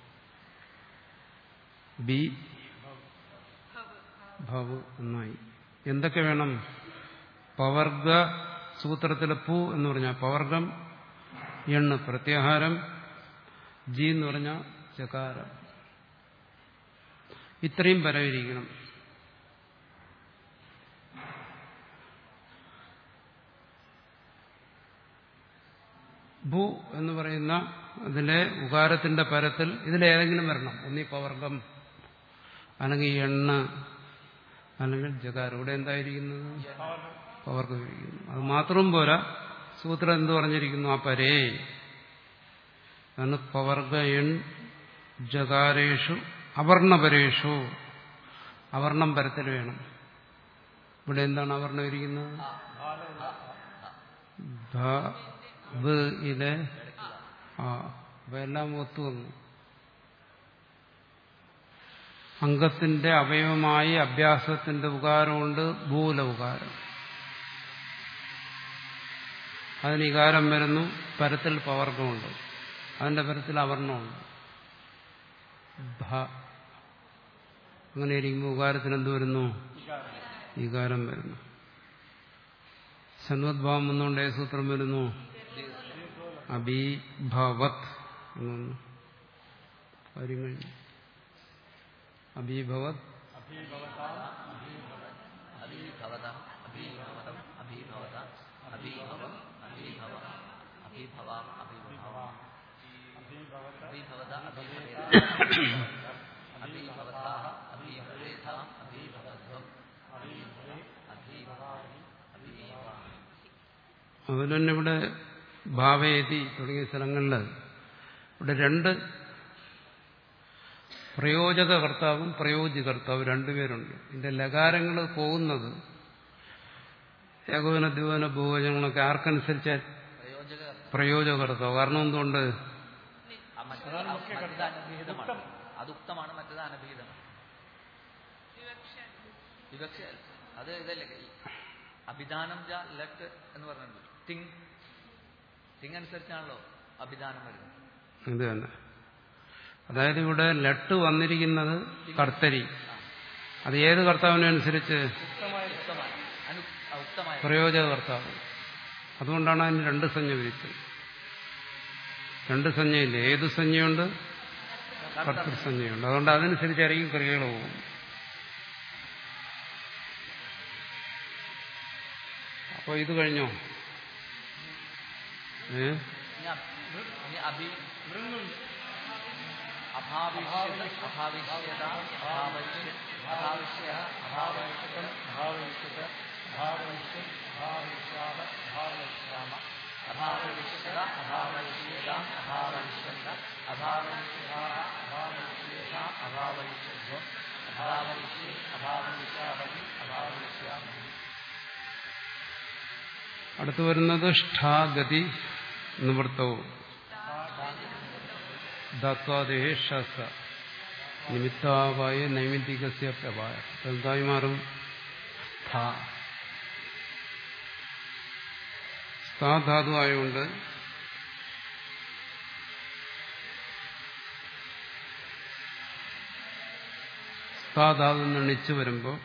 ബി ഭവ് എന്നായി എന്തൊക്കെ വേണം പവർഗ സൂത്രത്തിലെ പൂ എന്ന് പറഞ്ഞാൽ പവർഗം എണ്ണ് പ്രത്യാഹാരം ജി എന്ന് പറഞ്ഞാൽ ചകാരം ഇത്രയും പരവിരിക്കണം ഭൂ എന്ന് പറയുന്ന അതിലെ ഉകാരത്തിന്റെ പരത്തിൽ ഇതിലേതെങ്കിലും വരണം ഒന്നീ പവർഗം അല്ലെങ്കിൽ എണ്ണ അല്ലെങ്കിൽ ജകാരം ഇവിടെ എന്തായിരിക്കുന്നത് പവർഗം ഇരിക്കുന്നു അത് മാത്രം പോരാ സൂത്രം എന്ത് പറഞ്ഞിരിക്കുന്നു ആ പരേ അതാണ് പവർഗ എൺ ജകാരേഷു അവർണപരേഷു അവർണം പരത്തിൽ വേണം ഇവിടെ എന്താണ് അവർണം ഇരിക്കുന്നത് ധ, വ് ഇലെ ആ അപ്പൊ എല്ലാം ഒത്തു വന്നു അംഗത്തിന്റെ അവയവമായി അഭ്യാസത്തിന്റെ ഉകാരമുണ്ട് ഭൂല ഉകാരം അതിന് ഇകാരം വരുന്നു പരത്തിൽ പവർഗമുണ്ട് അതിന്റെ പരത്തിൽ അവർണമുണ്ട് ഭ അങ്ങനെ ഇരിക്കുമ്പോൾ ഉകാരത്തിന് എന്ത് വരുന്നു വികാരം വരുന്നു സന്വദ്ഭാവം വന്നുകൊണ്ട് ഏത് സൂത്രം വരുന്നു അബീഭവത് എന്നൊന്ന് കാര്യം കഴിഞ്ഞു അബീഭവത് അഭീഭവതം അഭീഭവതം അഭീഭവത അഭീഭവം അഭീഭവ അഭീഭവാം അഭീഭവാം അഭീഭവത അഭീഭവേത അഭീഭവതാ അഭീഭവേതാം അഭീഭവത്വം അഭീഭവാ അഭീഭവാ അതുപോലെ തന്നെ ഇവിടെ ഭാവേതി തുടങ്ങിയ സ്ഥലങ്ങളിൽ ഇവിടെ രണ്ട് പ്രയോജകകർത്താവും പ്രയോജ്യകർത്താവും രണ്ടുപേരുണ്ട് ഇതിന്റെ ലകാരങ്ങൾ പോകുന്നത് ഏകോപന ദ്വിവന ഭൂവചനങ്ങളൊക്കെ ആർക്കനുസരിച്ച് പ്രയോജക പ്രയോജകർത്താവ് കാരണം എന്തുകൊണ്ട് ആ മറ്റേത് അ- മറ്റേത് അനഭിഹിതമാണ് അത് ഉക്തമാണ് മറ്റേത് അനഭിഹിതമാണ് വിവക്ഷ അത് ഇതല്ലേ ഈ അഭിധാനം ജ ലട്ട് എന്ന് പറഞ്ഞിട്ടുണ്ട് തിങ് തിങ് അനുസരിച്ചാണല്ലോ അഭിധാനം വരുന്നത് ഇത് തന്നെ അതായത് ഇവിടെ ലട്ട് വന്നിരിക്കുന്നത് കർത്തരി അത് ഏത് കർത്താവിനനുസരിച്ച് ഉക്തമായ അനു ആ, ഉക്തമായ പ്രയോജക കർത്താവ് അതുകൊണ്ടാണ് അതിന് രണ്ട് സംജ്ഞ വിധിച്ചത് രണ്ട് സംജ്ഞയില്ല ഏത് സംജ്ഞയുണ്ട് കർത്തൃസഞ്ജയുണ്ട് അതുകൊണ്ട് അതനുസരിച്ചായിരിക്കും ക്രിയകൾ പോകും അപ്പോൾ ഇത് കഴിഞ്ഞോ ഏ ഇനി അ- ഇനി അഭി അഭാവിഷ്യത അഭാവിഷ്യത അഭാവശ്യ അഭാവിഷ്യ അഭാവശ്യം ഭാവയിച്ചത് ഭാവയിച്ച് ഭാവിഷ്യാമ ഭാവയിഷ്യാമ അഭാവവിഷ്യത അഭാവശ്യത അഭാവശ്യത അഭാവശ്യ അഭാവശ്യത അഭാവശ്യം അഭാവശ്യ അഭാവശ്യാമി അഭാവശ്യാമി അടുത്തു വരുന്നത് ഷ്ഠാഗതി നിവൃത്തവും ധാത്വാദേഹ ഷസ നിമിത്താവായ നൈമിത്തികസ്യ പ്രഭായ എന്തായി മാറും സ്ഥാ സ്ഥാധാതു ആയതുകൊണ്ട് സ്ഥാധാതു നിന്ന് എണിച്ചു വരുമ്പോൾ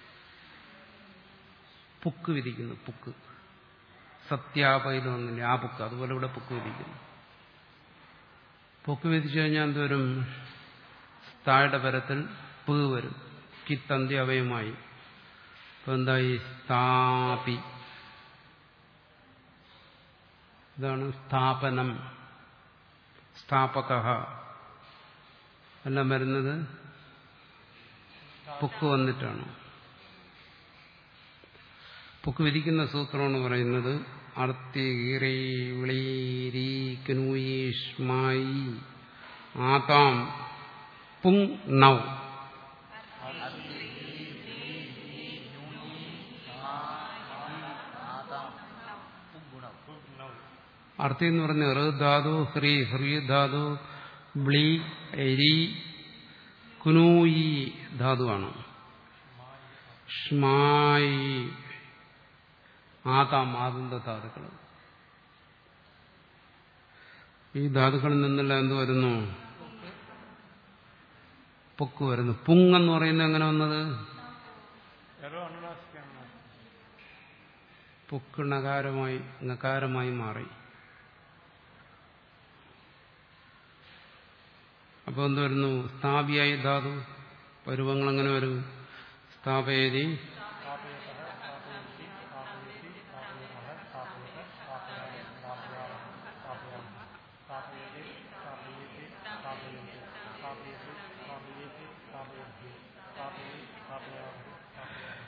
പുക്ക് വിധിക്കുന്നു പുക്ക് സത്യാപൈതം ഒന്നില്ല ആ പുക്ക് അതുപോലെ ഇവിടെ പുക്ക് വിധിക്കുന്നു പുക്ക് വിധിച്ചു കഴിഞ്ഞാൽ എന്തുവരും താഴെ പരത്തിൽ പ് വരും കിത്തന്തി അവയമായി ഇപ്പൊ എന്തായി സ്ഥാപി ഇതാണ് സ്ഥാപനം സ്ഥാപക എല്ലാം വരുന്നത് പുക്ക് വന്നിട്ടാണ് പുക്ക് വിധിക്കുന്ന സൂത്രമാണ് പറയുന്നത് അർത്തി ഗീറി വിളീരി കനൂയിഷ്മായി ആതാം പുങ് നൗ ആതാം പുഗുണം അർത്ഥി എന്ന് പറഞ്ഞ ഋ ധാതു ഹ്രീ ഹ്രീ ധാതു ബ്ലി എരി കുനൂയി ധാതുവാണ് ഷ്മായി ആതാം ആദന്ത ധാതുക്കൾ ഈ ധാതുക്കളിൽ നിന്നെല്ലാം എന്ത് വരുന്നു പൊക്ക് വരുന്നു പുങ് എന്ന് പറയുന്നത് എങ്ങനെ വന്നത് എറോ അനുനാസിക്കാണ് പൊക്ക് നകാരമായി നകാരമായി മാറി അപ്പൊ എന്ത് വരുന്നു സ്ഥാപിയായി ധാതു പരുവങ്ങൾ എങ്ങനെ വരും സ്ഥാപയതി स्थापयतः स्थापयन्ति स्थापयति स्थापयतः स्थापयत स्थापयामि स्थापयामः स्थापयामः स्थापयते स्थापयति स्थापयन्ति स्थापयति स्थापयति स्थापयन्ति स्थापयति स्थापयामः स्थापयामः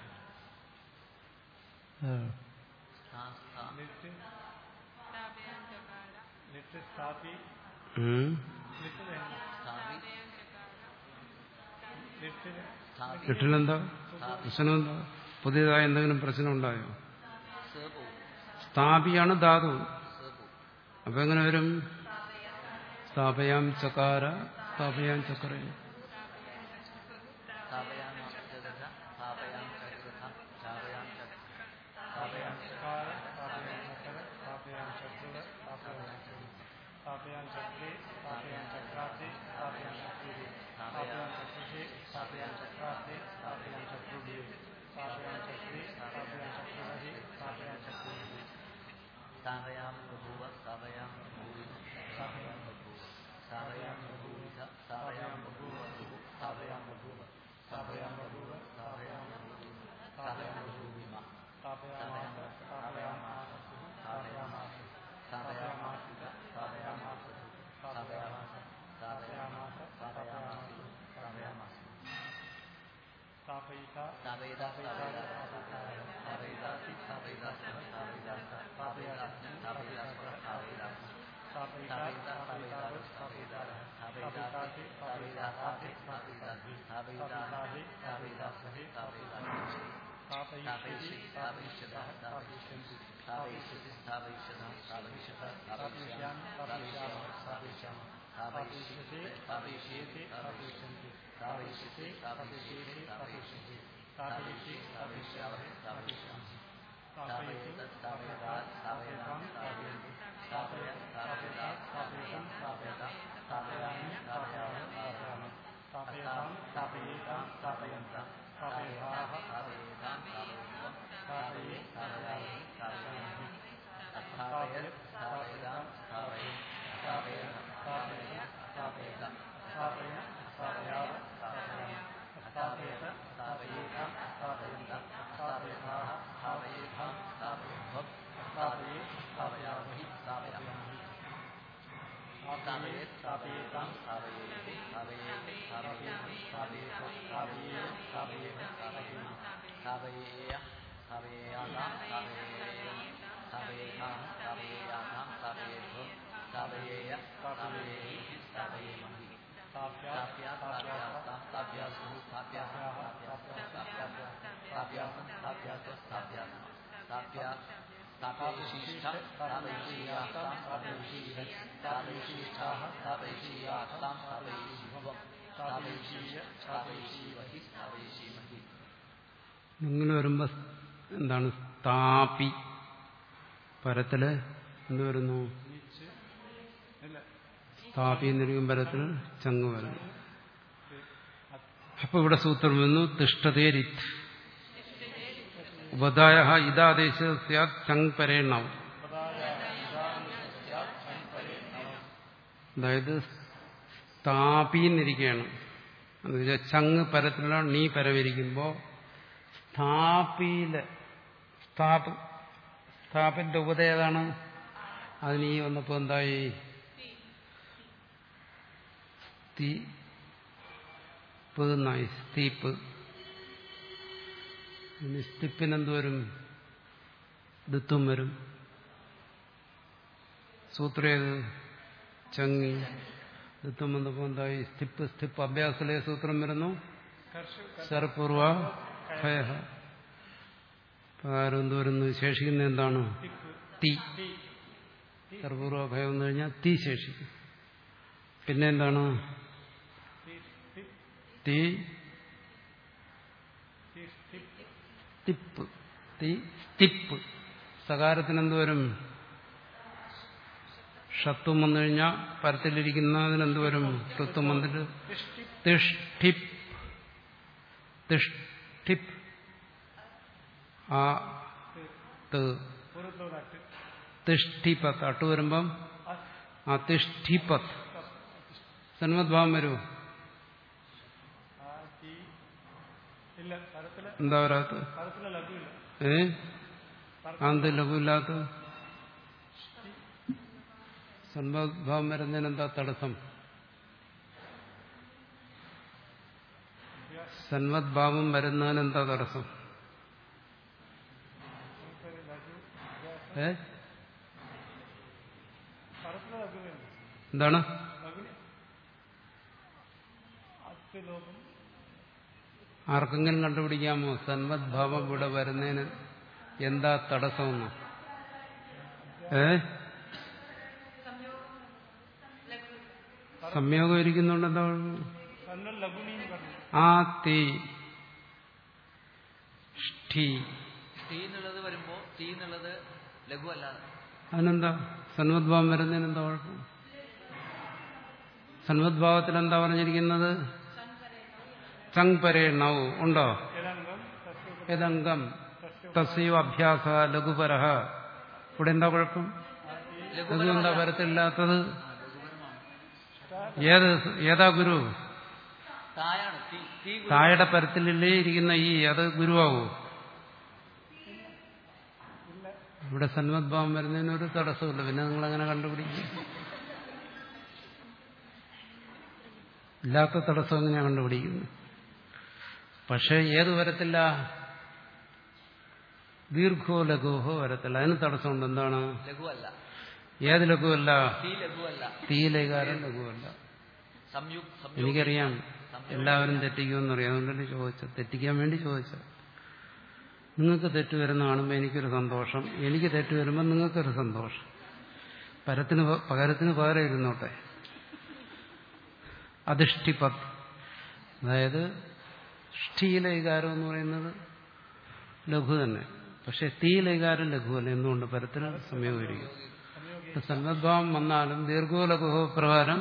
സ്ഥാ സ്ഥാ नित्य नित्य स्थापि ഉം. नित्य नहीं സ്ഥാപി नित्य സ്ഥാപി വീട്ടിലെന്താ പ്രശ്നമെന്താ പുതിയതായ എന്തെങ്കിലും പ്രശ്നം ഉണ്ടായോ സ പോവും സ്ഥാപിയാണ് ധാതു സ പോവും അപ്പൊ എങ്ങനെ വരും സ്ഥാപയാം ചകാര സ്ഥാപയാം ചക്ര സ്ഥാപയാമി ചതുർത്ഥ സ്ഥാപയാമി ചതുർത്ഥ സ്ഥാപയാമി ചതുർത്ഥ സ്ഥാപയാമി कार स्थापयां चक्र स्थापयां चक्र स्थापयां स्थापयां चक्रे स्थापयां चक्राते स्थापयां चक्रे स्थापयां चक्रे स्थापयां चक्राते स्थापयां चक्रुभ्ये स्थापयां चक्रे स्थापयां चक्रुभ्ये स्थापयां चक्रुभ्ये സ്ഥാപയാമി ബഭൂവ സ്ഥാപയാമി ബഭൂവിധ സ്ഥാപയാമി ബഭൂവ സ്ഥാപയാമി ബഭൂവിധ സ്ഥാപയാമി ബഭൂവ ബഭു സ്ഥാപയാമി ബഭൂവ സ്ഥാപയാമി ബഭൂവ സ്ഥാപയാമി ബഭൂവിധ സ്ഥാപയാമി ബഭൂവിമ स्थापयामास स्थापयामास स्थापयामास സ്ഥാപയാമാസ സ്ഥാപയാമാസ സ്ഥാപയാമാസ സ്ഥാപയാമാസ സ്ഥാപയാമാസ സ്ഥാപയാമാസ स्थापयिता സ്ഥാപയിത സ്ഥാപയിത സ്ഥാപയിതാസി സ്ഥാപയിതാസ സ്ഥാപയിതാസ സ്ഥാപയിതാസി സ്ഥാപയിതാസ സ്ഥാപയിതാസ स्थापयिता स्थापयिता स्थापयिता स्थापयितासि स्थापयितासाति स्थापयितासि स्थापयितासि स्थापयितासि स्थापयितासि स्थापयिष्यति स्थापयिष्यतः स्थापयिष्यन्ति സ്ഥാപയിഷ്യതി സ്ഥാപയിഷ്യത സ്ഥാപയിഷ്യത स्थापयिष्यामि स्थापयिष्यामः स्थापयिष्यामः स्थापयिष्यते स्थापयिष्येते स्थापयिष्यन्ति स्थापयिष्यते स्थापयिष्येते स्थापयिष्यन्ति स्थापयिष्ये स्थापयिष्यामः स्थापयिष्यामः स्थापयेत स्थापयता स्थापयतां स्थापयन्ति स्थापय स्थापयता स्थापयतं स्थापयत स्थापयामि स्थापयामः स्थापयामि स्थापयतां स्थापयेतां स्थापयन्त स्थापयताः स्थापयेतां स्थापयन्तं स्थापये स्थापयामि स्थापयामि स्थापयत् स्थापयतां स्थापये स्थापय स्थापयत स्थापयत स्थापय स्थापयाव स्थापयामि स्थापयत स्थापयेतां स्थापयन्त स्थापयताः स्थापयेतां स्थापयन्तं स्थापये स्थापयामि स्थापयामि स्थापयेत् स्थापयेतां स्थापयेत् स्थापयेत् स्थापयेत् स्थापयेत् स्थापयेत् स्थापयेत् स्थापयेत् स्थापयेय स्थापयेयातां स्थापयेयं स्थापयेतां स्थापयेयातां स्थापयेत् स्थापयेय स्थापयेहि स्थापयेमहि स्थाप्या स्थाप्यास्तां स्थाप्यासु स्थाप्याः स्थाप्यासु स्थाप्यासं स्थाप्यासु स्थाप्यासं स्थाप्या स्थापयिष्ठ स्थापयिष्यास्तां स्थापयिष्यः स्थापयिष्ठाः स्थापयिष्यास्तां स्थापयिष्वं स्थापयिष्य स्थापयिष्यवहि स्थापयिष्യമഹി ഇങ്ങനെ വരുമ്പോ എന്താണ് സ്ഥാപി പരത്തില് എന്ത് വരുന്നു नीचे ഇല്ല സ്ഥാപി എന്നിരിക്കും പരത്തിൽ ചങ്ങ് വരുന്നു അപ്പൊ ഇവിടെ സൂത്രം വന്നു തിഷ്ടതേരിത് ഉപധായ ഇതാദേശ സ്യാത് ചങ് പരേണാവും അതായത് സ്ഥാപിന്നിരിക്കുകയാണ് എന്ന് വെച്ചാൽ ചങ് പരത്തിലാണ് നീ പരമിരിക്കുമ്പോ സ്ഥാപിയില് സ്ഥാപ സ്ഥാപിന്റെ ഉപത ഏതാണ് അതിന് ഈ വന്നപ്പോ എന്തായി സ്തീപ്പ് എന്നായി സ്തീപ്പ് ഇനി സ്തിപ്പിനെന്ത് വരും ദിത്വം വരും സൂത്രം ഏത് ചങ്ങി ദിത്വം വന്നപ്പോ എന്തായി സ്തിപ്പ് സ്തിപ്പ് അഭ്യാസത്തിലെ സൂത്രം വരുന്നു സർപൂർവ ഭയ പ്രകാരം എന്ത് വരുന്നു ശേഷിക്കുന്ന എന്താണ് തീ സർപൂർവ ഭയം എന്ന് കഴിഞ്ഞാൽ തീ ശേഷിക്കും പിന്നെ എന്താണ് തീ തിപ്പ് തീ തിപ്പ് സകാരത്തിന് എന്ത് വരും ഷത്വം വന്നു കഴിഞ്ഞാൽ പരത്തിലിരിക്കുന്നതിന് എന്ത് വരും ഋത്വം വന്നിട്ട് തിഷ്ഠിപ്പ് തിഷ്ഠിപ്പ് ആ ത് തിഷ്ഠിപത്ത് അട്ട് വരുമ്പം ആ തിഷ്ഠിപത്ത് സന്മദ്ഭാവം വരുമോ എന്താ വരാത്ത പദത്തിലെ ലഘുവില്ല ഏ ആന്ത് ലഘുവില്ലാത്ത സന്മദ്ഭാവം വരുന്നതിന് എന്താ തടസ്സം സന്മദ്ഭാവം വരുന്നതിന് എന്താ തടസ്സം ഏ പദത്തിലെ ലഘുവില്ല എന്താണ് ലഘുവിന് അത്യലോകം ആർക്കെങ്കിലും കണ്ടുപിടിക്കാമോ സന്മദ്ഭാവം ഇവിടെ വരുന്നതിന് എന്താ തടസ്സമെന്ന് ഏ സംയോഗം ഇരിക്കുന്നുണ്ട് എന്താ കുഴപ്പം? തന്നെ ലഘുനി എന്ന് പറഞ്ഞു ആ തീ ഷ്ഠി തീ എന്നുള്ളത് വരുമ്പോ തീ എന്നുള്ളത് ലഘു അല്ലാതെ അതിനെന്താ സന്മദ്ഭാവം വരുന്നതിന് എന്താ കുഴപ്പം സന്മദ്ഭാവത്തിൽ എന്താ പറഞ്ഞിരിക്കുന്നത് ചങ് പരേ നൗ ഉണ്ടോ ഏതാംഗം തസ്യ ഏതംഗം തസ്യോ അഭ്യാസ ലഘുപരഹ ഇവിടെ എന്താ കുഴപ്പം ലഘു എന്താ പരത്തില്ലാത്തത് ഏത് ഏതാ ഗുരു തായാണ് തീ തീ ഗുരു. താഴെ പരത്തിലല്ലേ ഇരിക്കുന്ന ഈ അത് ഗുരുവാവൂ ഇവിടെ സന്മദ്ഭാവം വരുന്നതിന് ഒരു തടസ്സമില്ല പിന്നെ നിങ്ങൾ അങ്ങനെ കണ്ടുപിടിക്കും ഇല്ലാത്ത തടസ്സം എങ്ങനെയാ കണ്ടുപിടിക്കുന്നത് പക്ഷെ ഏത് വരത്തില്ല ദീർഘോ ലഘുവോ വരത്തില്ല അതിന് തടസ്സമുണ്ട് എന്താണ് ലഘു അല്ല ഏത് ലഘുവല്ല തീ ലഘു അല്ല തീയിലേകാരം ലഘുവല്ല സംയുക് സംയുക് എനിക്കറിയാം എല്ലാവരും തെറ്റിക്കുമെന്നറിയാം അതുകൊണ്ടല്ലേ ചോദിച്ചത് തെറ്റിക്കാൻ വേണ്ടി ചോദിച്ചത് നിങ്ങൾക്ക് തെറ്റ് വരുന്ന കാണുമ്പോൾ എനിക്കൊരു സന്തോഷം എനിക്ക് തെറ്റ് വരുമ്പോൾ നിങ്ങൾക്കൊരു സന്തോഷം പരത്തിന് പ- പകരത്തിന് പകരം ഇരുന്നോട്ടെ അധിഷ്ഠിപത് അതായത് ഷ്ഠിയിലെ വികാരം എന്ന് പറയുന്നത് ലഘു തന്നെ പക്ഷെ തീയിലെ വികാരം ലഘുവല്ല എന്തുകൊണ്ട് പരത്തിന് സംയോഗമായിരിക്കും സന്ദർഭം വന്നാലും ദീർഘോ ലഘുവോ പ്രകാരം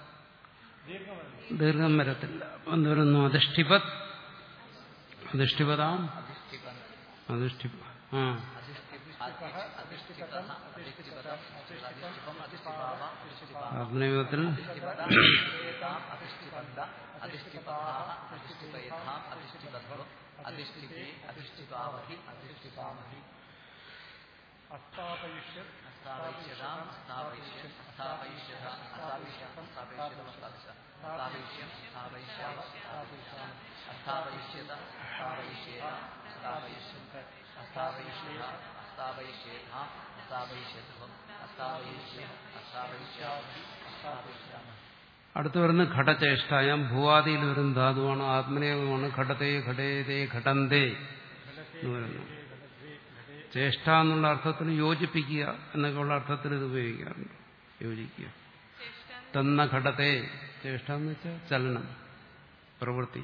ദീർഘം വരത്തില്ല എന്ത് വരുന്നു അധിഷ്ഠിപത് അധിഷ്ഠിപതാം അധിഷ്ഠിപ ആ ആത്മനിയോഗത്തിൽ അസ്ഥാപയിഷ്യ അടുത്ത് വരുന്ന ഘടചേഷ്ടായം ഭൂവാദിയിൽ വരുന്ന ധാതുവാണ് ആത്മനിയോഗമാണ് ഘടതേ ഘടേതേ ഘടന്തേ എന്ന് പറയുന്നു ചേഷ്ട എന്നുള്ള അർത്ഥത്തിൽ യോജിപ്പിക്കുക എന്നൊക്കെയുള്ള അർത്ഥത്തിൽ ഇത് ഉപയോഗിക്കാറുണ്ട് യോജിക്കുക തന്ന ഘടത്തെ ചേഷ്ട എന്ന് വെച്ചാൽ ചലനം പ്രവൃത്തി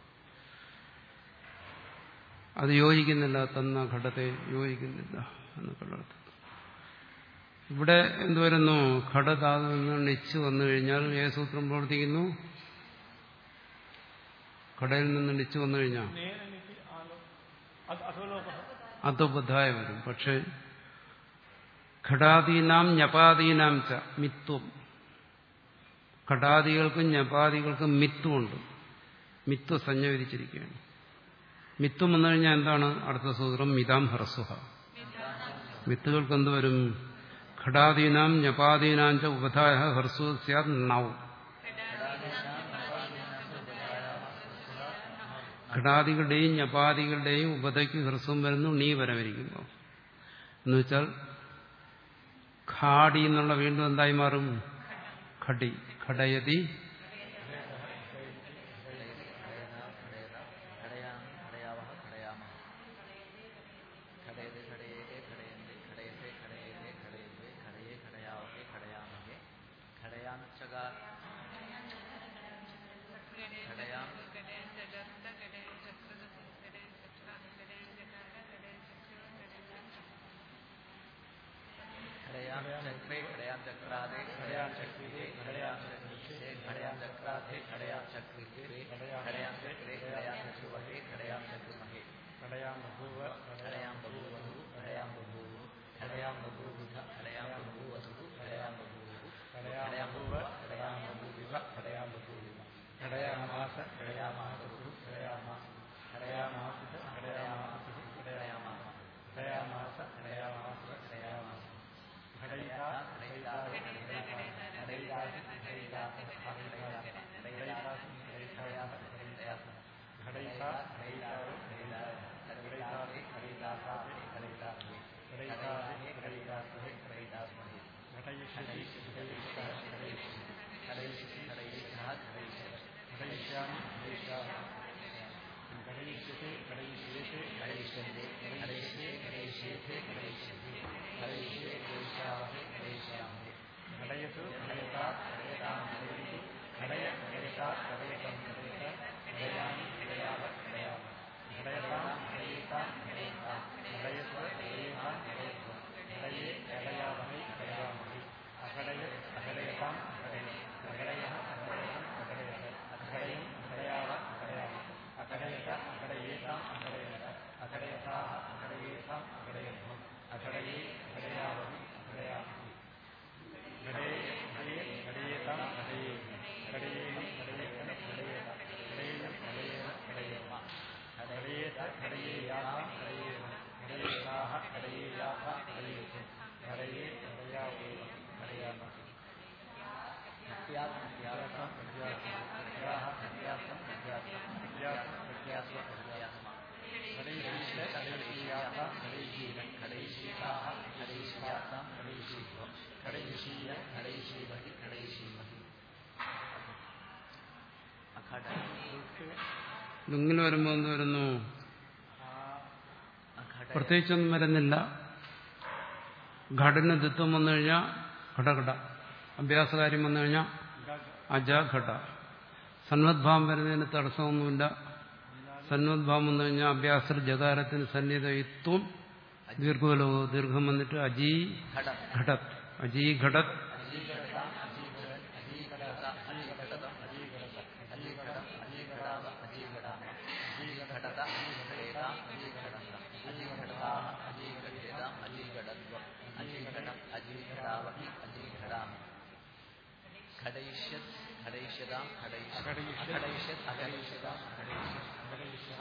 അത് യോജിക്കുന്നില്ല തന്ന ഘടത്തെ യോജിക്കുന്നില്ല എന്നൊക്കെയുള്ള അർത്ഥം ഇവിടെ എന്ത് വരുന്നു ഘടധാതു നിന്ന് നിച്ച് വന്നു കഴിഞ്ഞാൽ ഏ സൂത്രം പ്രവർത്തിക്കുന്നു ഘടയിൽ നിന്ന് നിച്ച് വന്നു കഴിഞ്ഞാൽ നേരനിക്ക് ആലോ അത് അധോലോക അധോബദ്ധായ വരും പക്ഷെ ഘടാദീനാം ഞപാദീനാം ച മിത്വം ഘടാദികൾക്കും ഞപാദികൾക്കും മിത്വമുണ്ട് മിത്വ സഞ്ജ വിരിച്ചിരിക്കുകയാണ് മിത്വം വന്നു കഴിഞ്ഞാൽ എന്താണ് അടുത്ത സൂത്രം മിതാം ഹ്രസ്വഹ മിത്തുകൾക്ക് എന്ത് വരും ഘടാദീനാം ഞപാദീനാം ച ഉപധായ ഹ്രസ്വ സ്യാത് നൗ ഘടാദികളുടെയും ഞപാദികളുടെയും ഉപതയ്ക്ക് ഹ്രസ്വം വരുന്നു നീ വരവരിക്കുമ്പോൾ എന്ന് വെച്ചാൽ ഖാടി എന്നുള്ള വീണ്ടും എന്തായി മാറും ഖടി ഘടയതി ഘടയാം ചക്രേ ഘടയാം ചക്രാതെ ഘടയാം ചക്രിതേ ഘടയാം ചക്രീശേ ഘടയാം ചക്രാധേ ഘടയാം ചക്രിഹേ ഘടയാം ചക്രേ ഘടയാം ചക്രുവഹേ ഘടയാം ചക്രുമഹേ ഘടയാം ബഭൂവ ഘടയാം ബഭൂവധു ഘടയാം ബഭൂവു ഘടയാം ബഭൂവുധ ഘടയാം ബഭൂവധു ഘടയാം ബഭൂവു ഘടയാം ബഭൂവ ഘടയാം ബഭൂവിവ ഘടയാം ബഭൂവിവ ഘടയാമാസ ഘടയാമാസു ഘടയാമാ ഘടയാമാസുധ ഘടയാമാസുധ ലുങ്ങിൽ വരുമ്പോൾ എന്ത് വരുന്നു അഘട പ്രത്യേകിച്ചൊന്നും വരുന്നില്ല ഘടന് ദിത്വം വന്നു കഴിഞ്ഞാൽ ഘടഘട അഭ്യാസകാര്യം വന്നു കഴിഞ്ഞാൽ അജ ഘട സന്മദ്ഭാവം വരുന്നതിന് തടസ്സമൊന്നുമില്ല സന്മദ്ഭാവം വന്നു കഴിഞ്ഞാൽ അഭ്യാസ ജകാരത്തിന് സന്നിധയിത്വം ദീർഘലോ ദീർഘം വന്നിട്ട് അജീ ഘട ഘടത് അജീ ഘടത് അജീഘടത അജീഘടേത അജീഘടന്ത അജീഘടതാഹ അജീഘടേത അജീഘടത്വം അജീഘടം അജീഘടാവഹി അജീഘടാമ ഘടയിഷ്യത് ഘടയിഷ്യതാം ഘടയിഷ്യത് അഘടയിഷ്യത് അഘടയിഷ്യതാം അഘടയിഷ്യത്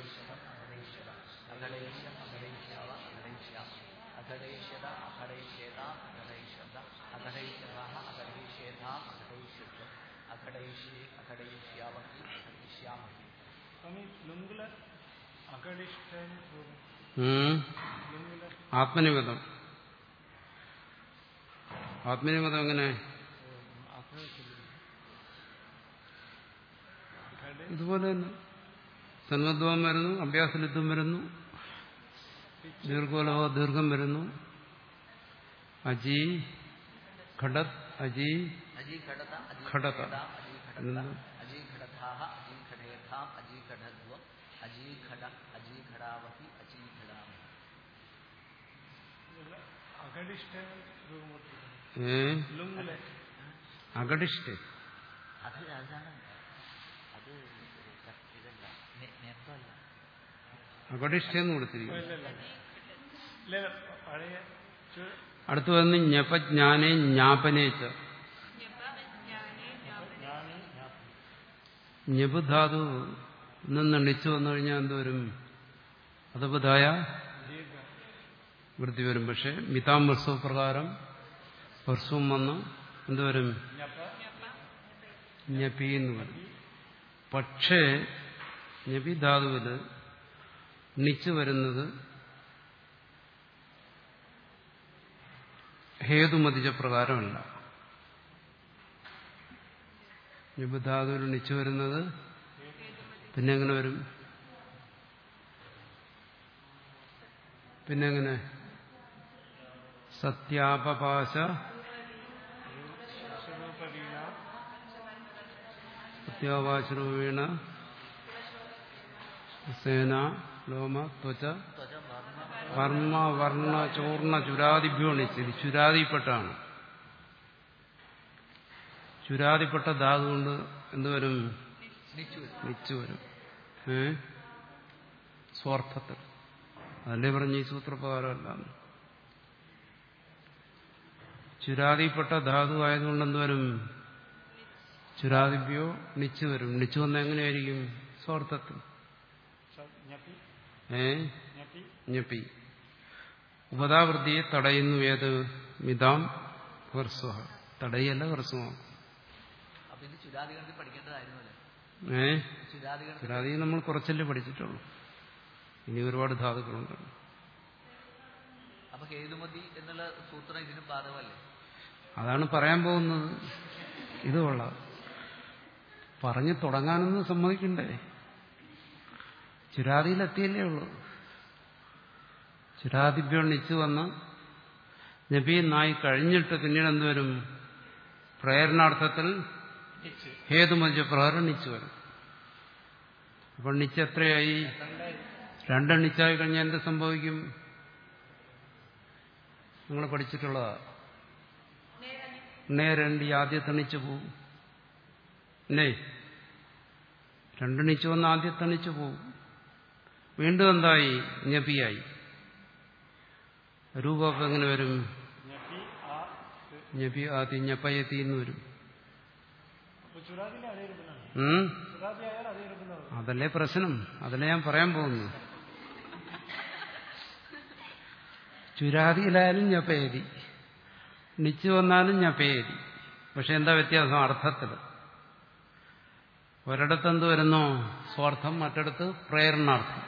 അഘടയിഷ്യം അഘടയിഷ്യാവ അഘടയിഷ്യാമ അഘടയിഷ്യത അഘടയിഷ്യേതാം അഘടയിഷ്യത അഘടയിഷ്യതാഹ അഘടയിഷ്യേതാം അഘടയിഷ്യത്വം അഘടയിഷ്യേ അഘടയിഷ്യാവഹി അഘടയിഷ്യാമഹി സ്വാമി ലുങ്കില് അകടിഷ്ട ഉം. ലുങ്കില് ആത്മനിപദം ആത്മനിപദം എങ്ങനെ ഇതുപോലെ തന്നെ സന്മദ്വം വരുന്നു അഭ്യാസലിത്വം വരുന്നു ദീർഘോലഹോ ദീർഘം വരുന്നു അജി ഘടത് അജി അജീഘടത ഘടത. അജീഘടത അജീഘടത എന്ത്? അജീഘടധാഹ അജീഘടേഥാം അജീഘടധ്വം അജീഘട അജീഘടാവഹി അജീഘടാമഹി അകടിഷ്ട രൂപം കൊടുത്തിരിക്കുന്നു ഏ ലുങ്കില് അകടിഷ്ട് അത് അതാണ് അത് ഇതല്ല നെപ്പല്ല അകടിഷ്ടെന്ന് കൊടുത്തിരിക്കുന്നു ഇല്ല ഇല്ല ഇല്ല ഇല്ല പഴയ ചു- അടുത്ത് വന്ന് ഞപജ്ഞാനേ ജ്ഞാപനേച്ച ഞാന് ഞാൻ ഞബുധാതു നിന്ന് ണിച്ചു വന്നു കഴിഞ്ഞാൽ എന്തോരും അതബുധായ ദീർഘ വൃത്തി വരും പക്ഷെ മിതാം വസ്തു പ്രകാരം വർഷവും വന്ന് എന്തുവരും ഞപ്പ ഞപി എന്ന് വരും പക്ഷേ ഞപി ധാതുവില് ണിച്ചു വരുന്നത് ഹേതുമതിജ പ്രകാരമല്ല ഞബുധാതുവിൽ ണിച്ചു വരുന്നത് പിന്നെ എങ്ങനെ വരും പിന്നെ എങ്ങനെ സത്യാപപാശ സ്വരൂപവീണ സത്യാപാശരൂപേണ സേന ലോമ ത്വച ത്വച വർണ്ണ വർമ്മ വർണ്ണ ചോർണ ചുരാദിഭ്യോ നിശ്ചിതി ചുരാദിപ്പെട്ടാണ് ചുരാദിപ്പെട്ട ധാതു കൊണ്ട് എന്തുവരും നിച്ചു നിച്ചു വരും ഏ സ്വാർത്ഥത്തിൽ അതല്ലേ പറഞ്ഞ ഈ സൂത്രപ്രകാരമല്ല ചുരാദിപ്പെട്ട ധാതു ആയതുകൊണ്ട് എന്തുവരും ചുരാദിഭ്യോ നിച്ചു വരും നിച്ചു വന്ന എങ്ങനെയായിരിക്കും സ്വാർത്ഥത്തിൽ സ- ഞപ്പി ഏ ഞപ്പി ഞെപ്പി ഉപതാവൃത്തിയെ തടയുന്നു ഏത് മിതാം ഹ്രസ്വ തടയല്ല ഹ്രസ്വമാക്കും അപ്പൊ ഇത് ചുരാദിഗണത്തിൽ പഠിക്കേണ്ടതായിരുന്നു അല്ലേ ഏ ചുരാദിഗണത്തിൽ ചുരാദി നമ്മൾ കുറച്ചല്ലേ പഠിച്ചിട്ടുള്ളൂ ഇനി ഒരുപാട് ധാതുക്കളുണ്ട് അപ്പൊ ഹേതുമതി എന്നുള്ള സൂത്രം ഇതിന് ബാധകമല്ലേ അതാണ് പറയാൻ പോകുന്നത് ഇത് കൊള്ളാം പറഞ്ഞു തുടങ്ങാനൊന്നും സമ്മതിക്കണ്ടേ ചുരാദിയിലെത്തിയല്ലേ ഉള്ളൂ ചുരാദിഭ്യണിച്ച് വന്ന് നബി നായി കഴിഞ്ഞിട്ട് പിന്നീട് എന്തുവരും പ്രേരണാർത്ഥത്തിൽ ഹേതുമതിച്ച പ്രകാരം നിച്ചു വരും അപ്പോൾ നിച്ച് എത്രയായി രണ്ടെണ്ണിച്ചായി കഴിഞ്ഞാൽ എന്ത് സംഭവിക്കും നിങ്ങൾ പഠിച്ചിട്ടുള്ളതാ നേരണ്ടി ആദ്യത്തെ നിച്ച് പോവും അല്ലേ രണ്ടെണ്ണിച്ച് വന്ന് ആദ്യത്തെ നിച്ച് പോവും വീണ്ടും എന്തായി ഞപിയായി രൂപമൊക്കെ എങ്ങനെ വരും ഞപ്പി ആ ഞപി ആദ്യം ഞപ്പയത്തി എന്ന് വരും അപ്പൊ ചുരാദിന്റെ അതേ രൂപമാണ് ഉം? ചുരാദി ആയാൽ അതേ രൂപമാണ് അതല്ലേ പ്രശ്നം അതല്ലേ ഞാൻ പറയാൻ പോകുന്നു ചുരാതിയിലായാലും ഞപ്പേതി നിച്ചു വന്നാലും ഞപ്പേതി പക്ഷെ എന്താ വ്യത്യാസം അർത്ഥത്തിൽ ഒരിടത്ത് എന്ത് വരുന്നു സ്വാർത്ഥം മറ്റിടത്ത് പ്രേരണാർത്ഥം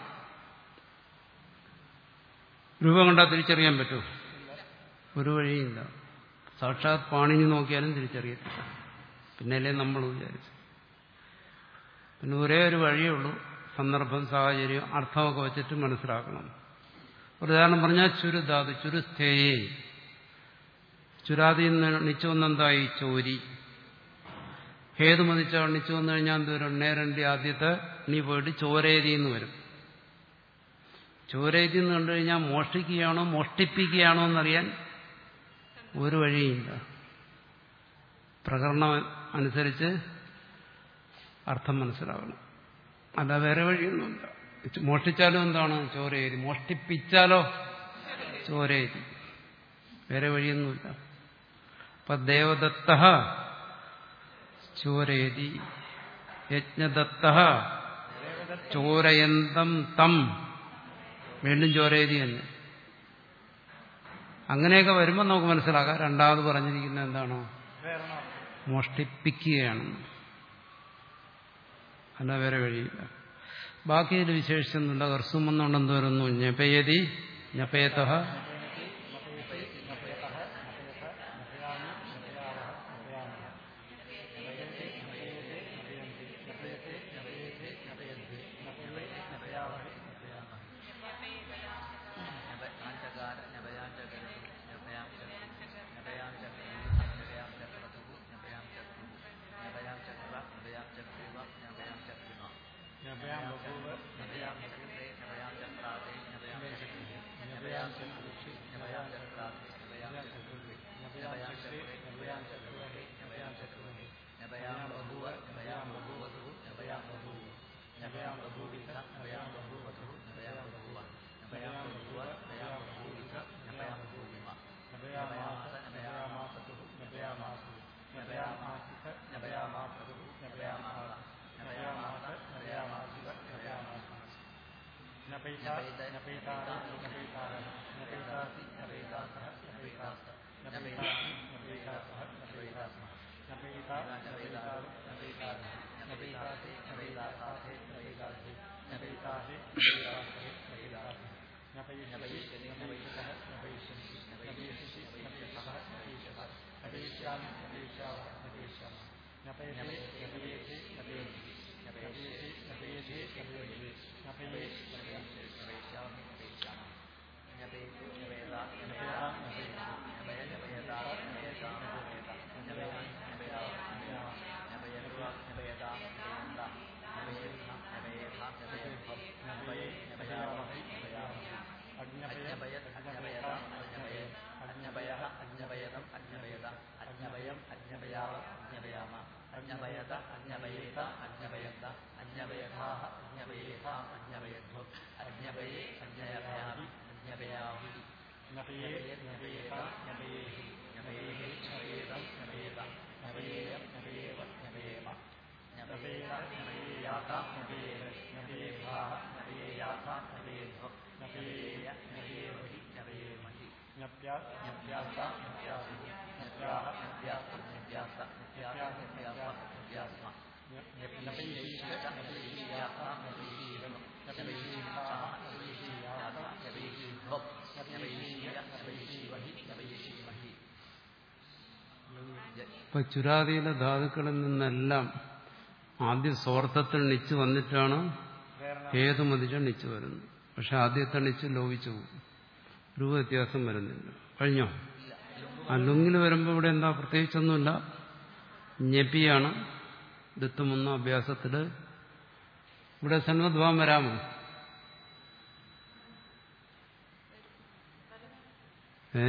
രൂപം കണ്ടാൽ തിരിച്ചറിയാൻ പറ്റുമോ ഒരു വഴിയില്ല സാക്ഷാത് പാണിനി നോക്കിയാലും തിരിച്ചറിയത്തില്ല പിന്നല്ലേ നമ്മൾ വിചാരിച്ചു പിന്നെ ഒരേ ഒരു വഴിയേ ഉള്ളൂ സന്ദർഭം സാഹചര്യം അർത്ഥമൊക്കെ വെച്ചിട്ട് മനസ്സിലാക്കണം ഒരു ഉദാഹരണം പറഞ്ഞാൽ ചുരുധാതു ചുരുസ്ഥേയെ ചുരാതിയിൽ നിന്ന് എണ്ണിച്ചു വന്നെന്തായി ചോരി ഹേതു മതിച്ച എണ്ണിച്ചു വന്നു കഴിഞ്ഞാൽ എന്തോരം നേരണ്ടി ആദ്യത്തെ നീ പോയിട്ട് ചോരേതി എന്ന് വരും ചോരേതി എന്ന് കണ്ടു കഴിഞ്ഞാൽ മോഷ്ടിക്കുകയാണോ മോഷ്ടിപ്പിക്കുകയാണോ എന്നറിയാൻ ഒരു വഴിയില്ല പ്രകരണം അനുസരിച്ച് അർത്ഥം മനസ്സിലാവണം അല്ല വേറെ വഴിയൊന്നുമില്ല മോഷ്ടിച്ചാലും എന്താണ് ചോരേരി മോഷ്ടിപ്പിച്ചാലോ ചോരേരി വേറെ വഴിയൊന്നുമില്ല അപ്പൊ ദേവദത്ത ചോരേതി യജ്ഞദത്ത ചോരയന്തം തം വീണ്ടും ചോരേതി തന്നെ അങ്ങനെയൊക്കെ വരുമ്പോൾ നമുക്ക് മനസ്സിലാക്കാം രണ്ടാമത് പറഞ്ഞിരിക്കുന്നത് എന്താണോ വേറെ മോഷ്ടിപ്പിക്കുകയാണെന്ന് അല്ല വേറെ വഴിയില്ല ബാക്കി ഇതിൽ വിശേഷിച്ചൊന്നുമില്ല കർസുമെന്നുണ്ടെന്ന് വരുന്നു ഞപയതി ഞപയത നഭയാം ബഭൂവ നഭയാം നഭയാം ചക്രുഷി നഭയാം നഭയാം ചക്രുഷി നഭയാം ചക്രേ നഭയാം ചക്രുവേ നഭയാം ചക്രുവേ നഭയാം ബഭൂവ നഭയാം ബഭൂവധു നഭയാം ബഭൂവ നഭയാം ബഭൂവിധ നഭയാം ബഭൂവധു നഭയാം ബഭൂവ നഭയാം ബഭൂവ നഭയാം ബഭൂവിധ നഭയാം ബഭൂവിമ നഭയാമാസ നഭയാമാസതു നഭയാമാസു നഭയാമാസിത നഭയാമാസതു നഭയാമാസ നഭയാമാസ നഭയാമാസിത നഭയാമാസ നപൈതാ നപൈതാര നപൈതാര നപൈതാസി നപൈതാസ നപൈതാസ നപൈതാസി നപൈതാസ നപൈതാസ നപൈതാ നപൈതാര നപൈതാര നപൈതാസി നപൈതാസാസേ നപൈതാസി നപൈതാസി നപൈതാസേ നപൈതാസ നപൈഷി നപൈഷത നപൈഷി നപൈഷി നപൈഷത നപൈഷത നപൈഷ്യാമി നപൈഷ്യാവ നപൈഷ്യാമ നപൈഷി നപൈഷി നപൈഷി നപൈഷി നപൈഷി നപൈഷി നപൈഷി അജ്ഞപയത അജ്ഞപയേത അജ്ഞപയന്ത അജ്ഞപയഥാഹ അജ്ഞപയേതാം അജ്ഞപയധ്വം അജ്ഞപയേ അജ്ഞയഭയാമി അജ്ഞപയാഹി നപയേ നപയേത നപയേഹി നപയേഹി നപയേതം നപയേത നപയേയം നപയേവ നപയേമ നപയേത നപയേയാത നപയേഹ നപയേഭാഹ നപയേയാത നപയേധ്വം നപയേയ നപയേവഹി നപയേമഹി നപ്യാ നപ്യാസ നപ്യാസി നപ്യാഹ നപ്യാസ നപ്യാസ നപ്യാസ നപ്യാസ നപ്യാസ്മ നപയിഷീഷ നപയിഷീയാത നപയിഷീരം നപയിഷീഷാഹ നപയിഷീയാത നപയിഷീധ്വം നപയിഷീയ നപയിഷീവഹി നപയിഷീമഹി ഇപ്പൊ ചുരാതിയിലെ ധാതുക്കളിൽ നിന്നെല്ലാം ആദ്യം സ്വാർത്ഥത്തിൽ നിച്ച് വന്നിട്ടാണ് ഏത് മതിച്ച നിച്ച് വരുന്നത് പക്ഷെ ആദ്യത്തെ നിച്ച് ലോപിച്ചു പോകും ഒരു വ്യത്യാസം വരുന്നില്ല കഴിഞ്ഞോ ആ ലുങ്ങിൽ വരുമ്പോൾ ഇവിടെ എന്താ പ്രത്യേകിച്ചൊന്നുമില്ല ഞെപ്പിയാണ് ദത്തുമെന്ന അഭ്യാസത്തില് ഇവിടെ സന്മദ്ഭാവം വരാമോ ഏ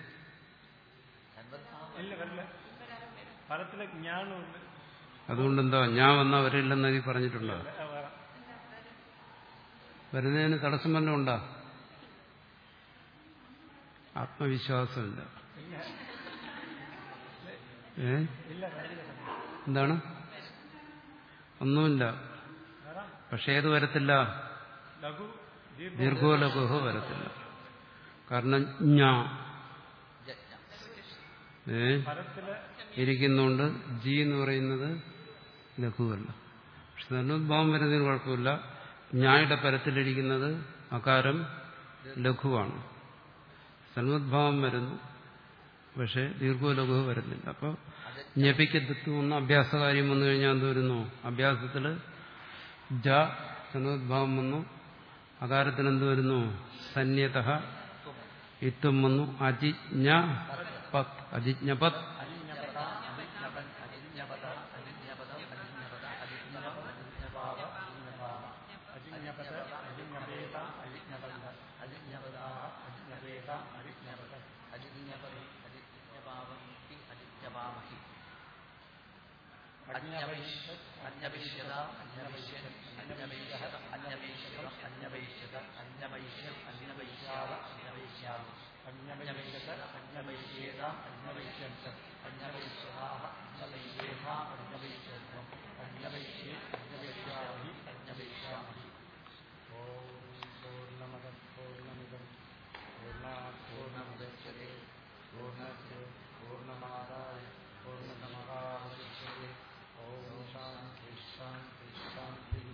ഇല്ല വരില്ല പദത്തില് ജ്ഞാനമുണ്ട് അതുകൊണ്ടെന്താ ഞാൻ വന്നാ വരില്ലെന്ന് നീ പറഞ്ഞിട്ടുണ്ടോ വരാം വരുന്നതിന് തടസ്സം വല്ലതും ഉണ്ടോ ആത്മവിശ്വാസമില്ല ഏ ഇല്ല വരില്ല എന്താണ് ഒന്നുമില്ല വരാം പക്ഷെ ഏത് വരത്തില്ല ലഘു ദീർഘ ദീർഘോ ലഘുഹോ വരത്തില്ല കാരണം ഞാ ഏ പദത്തില് ഇരിക്കുന്നുണ്ട് ജി എന്ന് പറയുന്നത് ലഘുവല്ല പക്ഷെ ധനുദ്ഭാവം വരുന്നതിന് കുഴപ്പമില്ല ഞായുടെ പരത്തിലിരിക്കുന്നത് അകാരം ലഘുവാണ് സന്മദ്ഭാവം വരുന്നു പക്ഷെ ദീർഘോ ലഘുവോ വരുന്നില്ല അപ്പോൾ ഞെപ്പിക്കത്തു ഒന്ന് അഭ്യാസകാര്യം വന്നു കഴിഞ്ഞാൽ എന്ത് വരുന്നു അഭ്യാസത്തിൽ ജ ചന്ദ്രോദ്ഭാവം വന്നു അകാരത്തിന് എന്ത് വരുന്നു സന്യത ഇത്വം വന്നു അജിജ്ഞ പത് അജിജ്ഞപത് അജിജ്ഞപത അജിജ്ഞപൻ അജിജ്ഞപത അജിജ്ഞപദം അജിജ്ഞപത അജിജ്ഞപം അജിജ്ഞപാവ അജിജ്ഞപത അജിജ്ഞപേത അജിജ്ഞപന്ത അജിജ്ഞപദാഹ അജിജ്ഞപേത അജിജ്ഞപത അജിജ്ഞപതി അജിജ്ഞപാവം അജിജ്ഞപാമഹി അജ്ഞവൈശ്യ അജ്ഞവിഷ്യത അജ്ഞവിഷ്യൻ അജ്ഞവൈശ്യത അജ്ഞവൈശ്യം അജ്ഞവൈശ്യത അജ്ഞവൈശ്യം അജ്ഞവൈശ്യാവ അജ്ഞവൈശ്യാവ അജ്ഞപേത അജ്ഞവൈശ്യേത അജ്ഞവൈശ്യം അജ്ഞവൈശ്യതാഹ അജ്ഞവൈശ്യേത അജ്ഞവൈശ്യത്വം അജ്ഞവൈശ്യേ അജ്ഞവൈശ്യാമഹി അജ്ഞവൈശ്യാമഹി ഓം പൂർണ്ണമദ പൂർണ്ണമിദം പൂർണ്ണാത് പൂർണ്ണമുദച്യത്തെ പൂർണ്ണസ്യ പൂർണ്ണമാദായ പൂർണ്ണമഹാവശിഷ്യത്തെ ഓം ശാന്തി ശാന്തി ശാന്തി